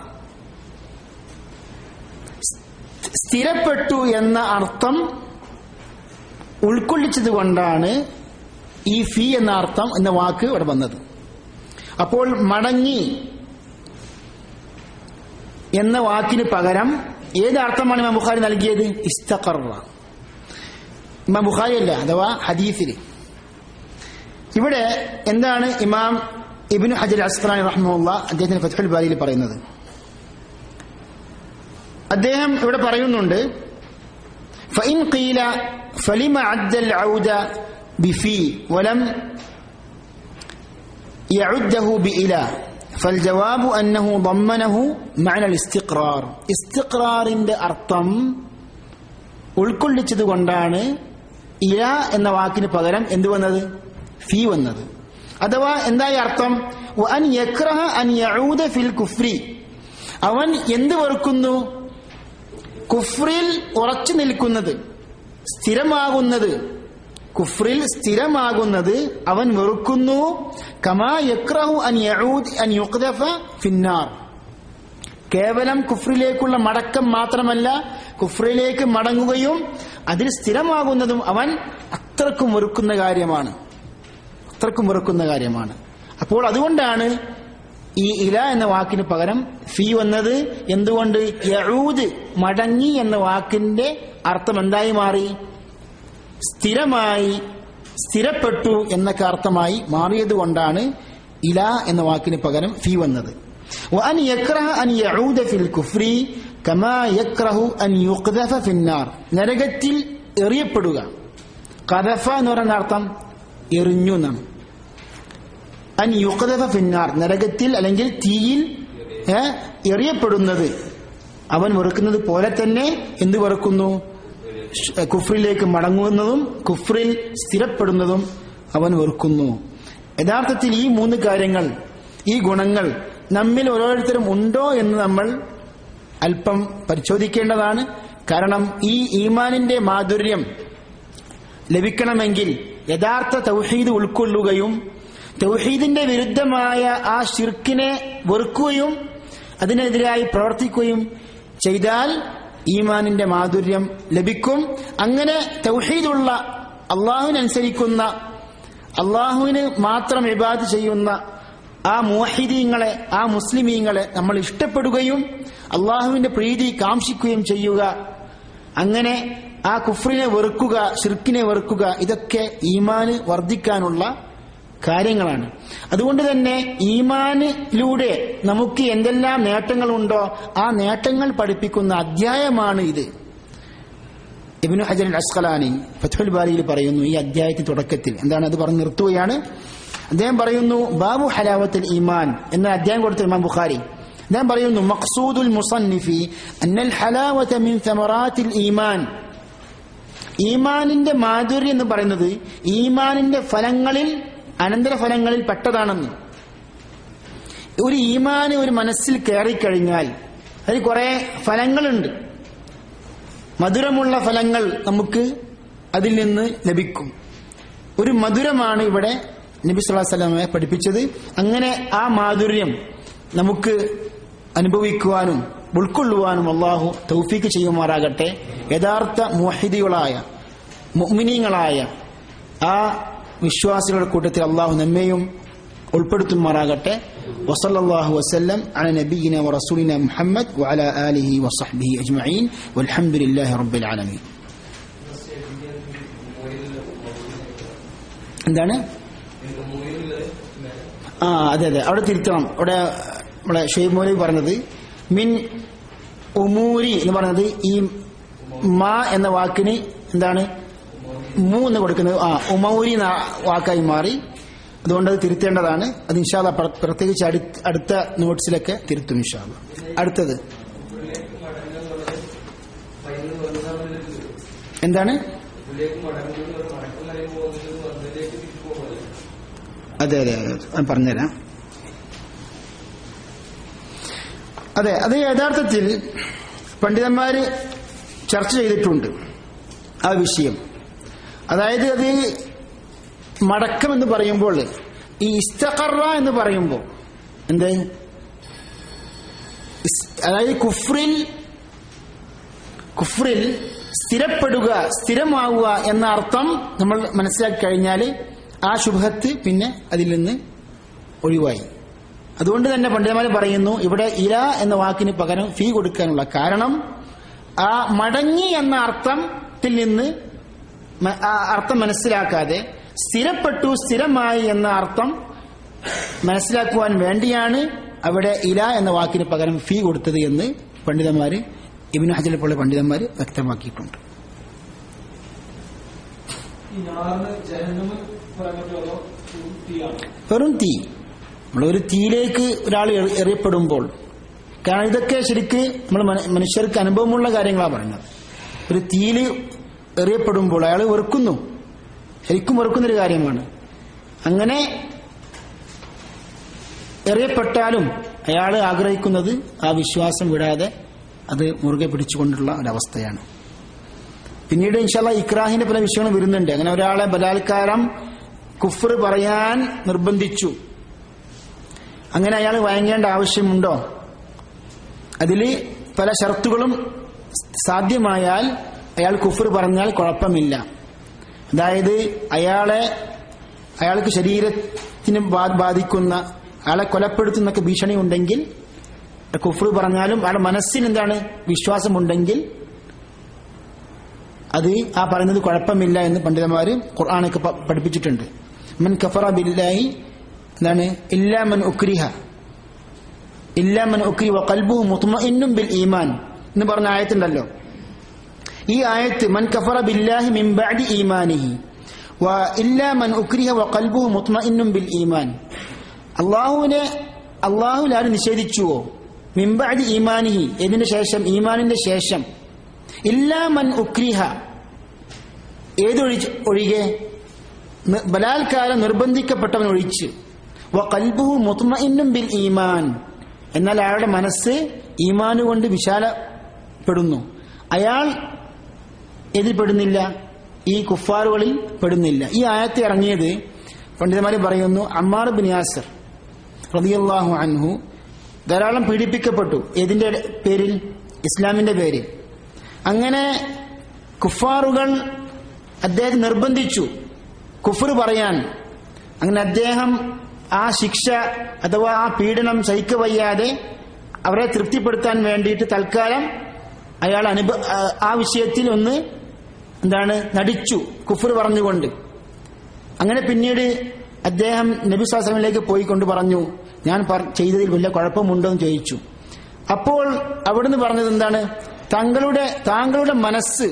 സ്ഥിരപ്പെട്ടു എന്ന അർത്ഥം ഉൾക്കൊള്ളിച്ചത് കൊണ്ടാണ് ഈ ഫി എന്ന അർത്ഥം എന്ന വാക്ക് ഇവിടെ വന്നത് അപ്പോൾ മടങ്ങി എന്ന വാക്കിന് പകരം ഏത് അർത്ഥമാണ് ഇമാം ബുഖാരി നൽകിയത് ഇസ്തഖറ ഇമാം ബുഖാരി അല്ല അഥവാ ഹദീസിൽ ഇവിടെ എന്താണ് ഇമാം ഇബിന് ഹജർ അസ്ഖലാനി റഹ്മുള്ള അദ്ദേഹത്തിന് ഫത്ഹുൽ ബാരിയിൽ പറയുന്നത് അദ്ദേഹം ഇവിടെ പറയുന്നുണ്ട് فإن قيل فلم عد العود بفي ولم يعده بإله فالجواب أنه ضمنه معنى الاستقرار استقرار അർത്ഥം ഉൾക്കൊള്ളിച്ചത് കൊണ്ടാണ് ഇല എന്ന വാക്കിന് പകരം എന്ത് വന്നത് ഫി വന്നത് അഥവാ എന്തായി അർത്ഥം അൻ യക്രഹ അൻ യഊദ ഫിൽ കുഫ്രി അവൻ എന്ത് വെറുക്കുന്നു കുഫ്രിൽ ഉറച്ചു നിൽക്കുന്നത് സ്ഥിരമാകുന്നത് കുഫ്രിൽ സ്ഥിരമാകുന്നത് അവൻ വെറുക്കുന്നു കമാ യക്രഹു അൻ യഊദ് അൻ യുഖ്ദഫ ഫിന്നാർ കേവലം കുഫ്രിലേക്കുള്ള മടക്കം മാത്രമല്ല കുഫ്രിലേക്ക് മടങ്ങുകയും അതിൽ സ്ഥിരമാകുന്നതും അവൻ അത്രക്കും വെറുക്കുന്ന കാര്യമാണ് അത്രക്കും വെറുക്കുന്ന കാര്യമാണ് അപ്പോൾ അതുകൊണ്ടാണ് ഈ ഇല എന്ന വാക്കിന് പകരം ഫി വന്നത് എന്തുകൊണ്ട് യഊദ് മടങ്ങി എന്ന വാക്കിന്റെ അർത്ഥം എന്തായി മാറി സ്ഥിരമായി സ്ഥിരപ്പെട്ടു എന്നൊക്കെ അർത്ഥമായി മാറിയത് കൊണ്ടാണ് ഇല എന്ന വാക്കിന് പകരം ഫി വന്നത് وأن يكره أن يعود في الكفر كما يكره أن يقذف في النار നരകത്തിൽ എറിയപ്പെടുക കഥഫ എന്ന് പറയുന്ന അർത്ഥം എറിഞ്ഞു എന്നാണ് അൻ യുഖദഫ ഫിന്നാർ നരകത്തിൽ അല്ലെങ്കിൽ തീയിൽ ഏ, എറിയപ്പെടുന്നത് അവൻ വെറുക്കുന്നത് പോലെ തന്നെ എന്ത് വെറുക്കുന്നു ഷ്- കുഫ്രിലേക്ക് മടങ്ങുന്നതും കുഫ്രിൽ സ്ഥിരപ്പെടുന്നതും അവൻ വെറുക്കുന്നു യഥാർത്ഥത്തിൽ ഈ മൂന്ന് കാര്യങ്ങൾ ഈ ഗുണങ്ങൾ നമ്മിൽ ഓരോരുത്തരും ഉണ്ടോ എന്ന് നമ്മൾ അല്പം പരിശോധിക്കേണ്ടതാണ് കാരണം ഈ ഈമാനിന്റെ മാധുര്യം ലഭിക്കണമെങ്കിൽ യഥാർത്ഥ തൗഹീദ് ഉൾക്കൊള്ളുകയും തൗഹീദിന്റെ വിരുദ്ധമായ ആ ഷിർക്കിനെ വെറുക്കുകയും അതിനെതിരായി പ്രവർത്തിക്കുകയും ചെയ്താൽ ഈമാനിന്റെ മാധുര്യം ലഭിക്കും അങ്ങനെ തൗഹീദുള്ള അള്ളാഹുവിനനുസരിക്കുന്ന അള്ളാഹുവിന് മാത്രം ഇബാദ് ചെയ്യുന്ന ആ മുവഹിദീങ്ങളെ ആ മുസ്ലിമീങ്ങളെ നമ്മൾ ഇഷ്ടപ്പെടുകയും അള്ളാഹുവിന്റെ പ്രീതി കാംക്ഷിക്കുകയും ചെയ്യുക അങ്ങനെ ആ കുഫ്രിനെ വെറുക്കുക ഷിർക്കിനെ വെറുക്കുക ഇതൊക്കെ ഈമാന് വർദ്ധിക്കാനുള്ള കാര്യങ്ങളാണ് അതുകൊണ്ട് തന്നെ ഈമാനിലൂടെ നമുക്ക് എന്തെല്ലാം നേട്ടങ്ങളുണ്ടോ ആ നേട്ടങ്ങൾ പഠിപ്പിക്കുന്ന അധ്യായമാണ് ഇത് ഇബിനു ഹജർ അസ്ഖലാനി ഫത്തുൽ ബാരിയിൽ പറയുന്നു ഈ അധ്യായത്തിന്റെ തുടക്കത്തിൽ എന്താണ് അത് പറഞ്ഞു നിർത്തുകയാണ് അദ്ദേഹം പറയുന്നു ബാബു ഹലാവത്തിൽ ഈമാൻ എന്ന അധ്യായം കൊടുത്ത ഇമാം ബുഖാരി അദ്ദേഹം പറയുന്നു മഖ്സൂദുൽ മുസന്നിഫി അന്നൽ ഹലാവത മിൻ സമറാത്തിൽ ഈമാൻ ഈമാനിന്റെ മാധുര്യം എന്ന് പറയുന്നത് ഈമാനിന്റെ ഫലങ്ങളിൽ അനന്തരഫലങ്ങളിൽ പെട്ടതാണെന്ന് ഒരു ഈമാന് ഒരു മനസ്സിൽ കയറിക്കഴിഞ്ഞാൽ അതിൽ കുറെ ഫലങ്ങളുണ്ട് മധുരമുള്ള ഫലങ്ങൾ നമുക്ക് അതിൽ നിന്ന് ലഭിക്കും ഒരു മധുരമാണ് ഇവിടെ നബി സ്വല്ലല്ലാഹു അലൈഹി വസല്ലമയെ പഠിപ്പിച്ചത് അങ്ങനെ ആ മാധുര്യം നമുക്ക് അനുഭവിക്കുവാനും ഉൾക്കൊള്ളുവാനും അള്ളാഹു തൗഫീക്ക് ചെയ്യുമാറാകട്ടെ യഥാർത്ഥ മുഹിദികളായ മുഅ്മിനീങ്ങളായ ആ വിശ്വാസികളുടെ കൂട്ടത്തിൽ അള്ളാഹു നമ്മെയും ഉൾപ്പെടുത്തുമാറാകട്ടെ വസല്ലല്ലാഹു വസല്ലം അല നബിയിന വറസൂലിന മുഹമ്മദ് വഅല ആലിഹി വസഹ്ബിഹി അജ്മഈൻ വൽഹംദുലില്ലാഹി റബ്ബിൽ ആലമീൻ എന്താണ് ആ അതെ അതെ അവിടെ തിരുത്തണം അവിടെ നമ്മളെ ഷെയ്ബ് മൗലവി പറഞ്ഞത് മിൻ ഉമൂരി എന്ന് പറയുന്നത് ഈ മാ എന്ന വാക്കിന് എന്താണ് മൂ എന്ന് കൊടുക്കുന്നത് ആ ഉമൗരി എന്ന വാക്കായി മാറി അതുകൊണ്ട് അത് തിരുത്തേണ്ടതാണ് അത് ഇൻഷാല്ല പ്രത്യേകിച്ച് അടുത്ത അടുത്ത നോട്ട്സിലൊക്കെ തിരുത്തും ഇൻഷാല്ല അടുത്തത് എന്താണ് അതെ അതെ അതെ ഞാൻ പറഞ്ഞുതരാം അതെ അത് യഥാർത്ഥത്തിൽ പണ്ഡിതന്മാര് ചർച്ച ചെയ്തിട്ടുണ്ട് ആ വിഷയം അതായത് അത് മടക്കം എന്ന് പറയുമ്പോൾ ഈ ഇസ്തഖറ എന്ന് പറയുമ്പോൾ എന്ത് ഇസ്- അതായത് കുഫ്രിൽ കുഫ്രിൽ സ്ഥിരപ്പെടുക സ്ഥിരമാവുക എന്ന അർത്ഥം നമ്മൾ മനസ്സിലാക്കി കഴിഞ്ഞാൽ ആ ശുഭത്ത് പിന്നെ അതിൽ നിന്ന് ഒഴിവായി അതുകൊണ്ട് തന്നെ പണ്ഡിതന്മാർ പറയുന്നു ഇവിടെ ഇല എന്ന വാക്കിന് പകരം ഫീ കൊടുക്കാനുള്ള കാരണം ആ മടങ്ങി എന്ന അർത്ഥത്തിൽ നിന്ന് മ- ആ അർത്ഥം മനസ്സിലാക്കാതെ സ്ഥിരപ്പെട്ടു സ്ഥിരമായി എന്ന അർത്ഥം മനസ്സിലാക്കുവാൻ വേണ്ടിയാണ് അവിടെ ഇല എന്ന വാക്കിന് പകരം ഫീ കൊടുത്തത് എന്ന് പണ്ഡിതന്മാര് ഇബിൻ ഹജലെ പോലെ പണ്ഡിതന്മാര് വ്യക്തമാക്കിയിട്ടുണ്ട് ഈ നാറിന് ജഹന്നമ് പറയാൻ പറ്റുമോ അതോ തീയാണ് വെറും തീ നമ്മളൊരു തീയിലേക്ക് ഒരാൾ എറി- എറിയപ്പെടുമ്പോൾ കാരണം ഇതൊക്കെ ശരിക്ക് നമ്മൾ മന- മനുഷ്യർക്ക് അനുഭവമുള്ള കാര്യങ്ങളാണ് പറയുന്നത് ഒരു തീയിൽ എറിയപ്പെടുമ്പോൾ അയാൾ വെറുക്കുന്നു ശരിക്കും വെറുക്കുന്നൊരു കാര്യമാണ് അങ്ങനെ എറിയപ്പെട്ടാലും അയാൾ ആഗ്രഹിക്കുന്നത് ആ വിശ്വാസം വിടാതെ അത് മുറുകെ പിടിച്ചുകൊണ്ടുള്ള ഒരവസ്ഥയാണ് പിന്നീട് ഇൻഷാല്ല ഇക്രാഹിന്റെ പല വിഷയങ്ങളും വരുന്നുണ്ട് അങ്ങനെ ഒരാളെ ബലാത്കാരം കുഫർ പറയാൻ നിർബന്ധിച്ചു അങ്ങനെ അയാൾ വഴങ്ങേണ്ട ആവശ്യമുണ്ടോ അതിൽ പല ഷർത്തുകളും സാധ്യമായാൽ അയാൾ കുഫർ പറഞ്ഞാൽ കുഴപ്പമില്ല അതായത് അയാളെ അയാൾക്ക് ശരീരത്തിന് ബാ- ബാധിക്കുന്ന അയാളെ കൊലപ്പെടുത്തുന്നൊക്കെ ഭീഷണി ഉണ്ടെങ്കിൽ കുഫർ പറഞ്ഞാലും അയാളുടെ മനസ്സിന് എന്താണ് വിശ്വാസമുണ്ടെങ്കിൽ അത് ആ പറയുന്നത് കുഴപ്പമില്ല എന്ന് പണ്ഡിതന്മാര് ഖുർആാനൊക്കെ പ- പഠിപ്പിച്ചിട്ടുണ്ട് മൻ കഫറ ബില്ലാഹി എന്താണ് ഇല്ലാമൻ ഉക്രിഹ ഇല്ലാമൻ ഉക്രി വഖൽബുഹു മുത്മഇന്നും ബിൽ ഈമാൻ എന്ന് പറഞ്ഞ ആയത്തുണ്ടല്ലോ ഈ ആയത്ത് മൻ കഫറ ബില്ലാഹി മിൻ ബഅദി ഈമാനിഹി വ ഇല്ലാ മൻ ഉക്രിഹ വഖൽബുഹു മുത്മഇന്നും ബിൽ ഈമാൻ അള്ളാഹുവിനെ അള്ളാഹുവിൽ ആര് നിഷേധിച്ചുവോ മിൻ ബഅദി ഈമാനിഹി ഇതിന് ശേഷം ഈമാനിന്റെ ശേഷം ഇല്ലാ മൻ ഉക്രിഹ ഏതൊഴി ഒഴികെ നി- ബലാത്കാരം നിർബന്ധിക്കപ്പെട്ടവൻ ഒഴിച്ച് വ കൽബുഹു മുത്മഇന്നും ബിൽ ഈമാൻ എന്നാൽ അയാളുടെ മനസ്സ് ഈമാന് കൊണ്ട് വിശാലപ്പെടുന്നു അയാൾ ഇതിൽ പെടുന്നില്ല ഈ കുഫാറുകളിൽ പെടുന്നില്ല ഈ ആയത്ത് ഇറങ്ങിയത് പണ്ഡിതന്മാര് പറയുന്നു അമ്മാർ ബിൻ യാസർ റളിയല്ലാഹു അൻഹു ധാരാളം പീഡിപ്പിക്കപ്പെട്ടു ഏതിന്റെ പേരിൽ ഇസ്ലാമിന്റെ പേരിൽ അങ്ങനെ കുഫാറുകൾ അദ്ദേഹത്തെ നിർബന്ധിച്ചു കുഫർ പറയാൻ അങ്ങനെ അദ്ദേഹം ആ ശിക്ഷ അഥവാ ആ പീഡനം സഹിക്കവയ്യാതെ അവരെ തൃപ്തിപ്പെടുത്താൻ വേണ്ടിയിട്ട് തൽക്കാലം അയാൾ അനുഭ ആ- ആ വിഷയത്തിൽ ഒന്ന് എന്താണ് നടിച്ചു കുഫർ പറഞ്ഞുകൊണ്ട് അങ്ങനെ പിന്നീട് അദ്ദേഹം നബി സ്വാസ്ലമിലേക്ക് പോയി കൊണ്ട് പറഞ്ഞു ഞാൻ പറ- ചെയ്തതിൽ വല്ല കുഴപ്പമുണ്ടോ എന്ന് ചോദിച്ചു അപ്പോൾ അവിടുന്ന് പറഞ്ഞത് എന്താണ് താങ്കളുടെ താങ്കളുടെ മനസ്സ്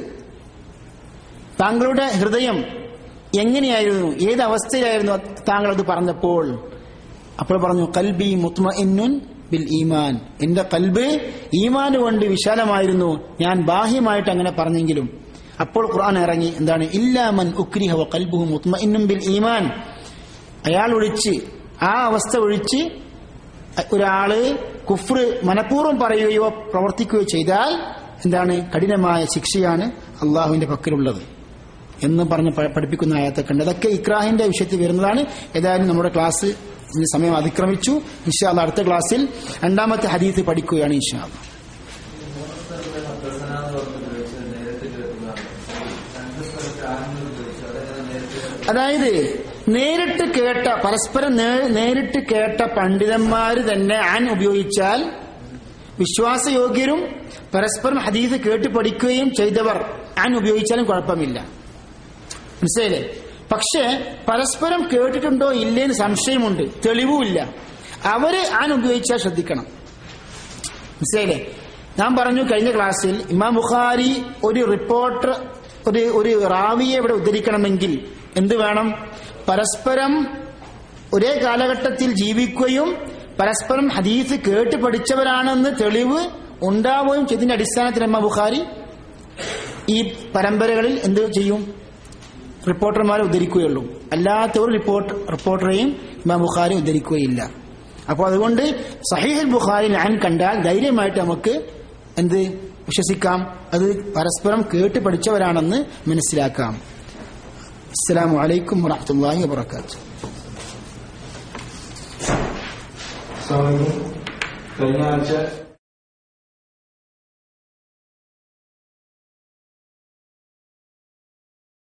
താങ്കളുടെ ഹൃദയം എങ്ങനെയായിരുന്നു ഏത് അവസ്ഥയിലായിരുന്നു താങ്കൾ അത് പറഞ്ഞപ്പോൾ അപ്പോൾ പറഞ്ഞു കൽബി മുത്മഇന്നുൻ ബിൽ ഈമാൻ എന്റെ കൽബ് ഈമാൻ കൊണ്ട് വിശാലമായിരുന്നു ഞാൻ ബാഹ്യമായിട്ട് അങ്ങനെ പറഞ്ഞെങ്കിലും അപ്പോൾ ഖുർആൻ ഇറങ്ങി എന്താണ് ഇല്ലാമൻ ഉക്രിഹ വ കൽബുഹു മുത്മഇന്നും ബിൽ ഈമാൻ അയാൾ ഒഴിച്ച് ആ അവസ്ഥ ഒഴിച്ച് ഒരാള് കുഫ്ർ മനഃപൂർവ്വം പറയുകയോ പ്രവർത്തിക്കുകയോ ചെയ്താൽ എന്താണ് കഠിനമായ ശിക്ഷയാണ് അള്ളാഹുവിന്റെ പക്കലുള്ളത് എന്ന് പറഞ്ഞ് പ- പഠിപ്പിക്കുന്ന ആയത്തൊക്കെ ഉണ്ട് അതൊക്കെ ഇക്രാഹിന്റെ വിഷയത്തിൽ വരുന്നതാണ് ഏതായാലും നമ്മുടെ ക്ലാസ് ഇനി സമയം അതിക്രമിച്ചു ഇൻഷാല്ല അടുത്ത ക്ലാസ്സിൽ രണ്ടാമത്തെ ഹദീത്ത് പഠിക്കുകയാണ് ഇൻഷാല്ല അതായത് നേരിട്ട് കേട്ട പരസ്പരം നേ- നേരിട്ട് കേട്ട പണ്ഡിതന്മാര് തന്നെ ആൻ ഉപയോഗിച്ചാൽ വിശ്വാസയോഗ്യരും പരസ്പരം ഹദീസ് കേട്ട് പഠിക്കുകയും ചെയ്തവർ ആൻ ഉപയോഗിച്ചാലും കുഴപ്പമില്ല മനസ്സിലായില്ലേ പക്ഷേ പരസ്പരം കേട്ടിട്ടുണ്ടോ ഇല്ലേന്ന് സംശയമുണ്ട് തെളിവുമില്ല അവര് ആൻ ഉപയോഗിച്ചാൽ ശ്രദ്ധിക്കണം മനസ്സിലായില്ലേ ഞാൻ പറഞ്ഞു കഴിഞ്ഞ ക്ലാസ്സിൽ ഇമാം ബുഖാരി ഒരു റിപ്പോർട്ടർ ഒരു ഒരു റാവിയെ ഇവിടെ ഉദ്ധരിക്കണമെങ്കിൽ എന്ത് വേണം പരസ്പരം ഒരേ കാലഘട്ടത്തിൽ ജീവിക്കുകയും പരസ്പരം ഹദീസ് കേട്ട് പഠിച്ചവരാണെന്ന് തെളിവ് ഉണ്ടാവുകയും ചെയ്തതിന്റെ അടിസ്ഥാനത്തിൽ അമ്മ ബുഖാരി ഈ പരമ്പരകളിൽ എന്ത് ചെയ്യും റിപ്പോർട്ടർമാരെ ഉദ്ധരിക്കുകയുള്ളൂ അല്ലാത്തവർ റിപ്പോർട്ട് റിപ്പോർട്ടറെയും ഇമാം ബുഖാരി ഉദ്ധരിക്കുകയില്ല അപ്പോൾ അതുകൊണ്ട് സഹീഹ് ബുഖാരി ഞാൻ കണ്ടാൽ ധൈര്യമായിട്ട് നമുക്ക് എന്ത് വിശ്വസിക്കാം അത് പരസ്പരം കേട്ട് പഠിച്ചവരാണെന്ന് മനസ്സിലാക്കാം അസ്സലാമു അലൈക്കും വറഹ്മത്തുള്ളാഹി വബറകാതുഹു സ്വാമി കഴിഞ്ഞ ആഴ്ച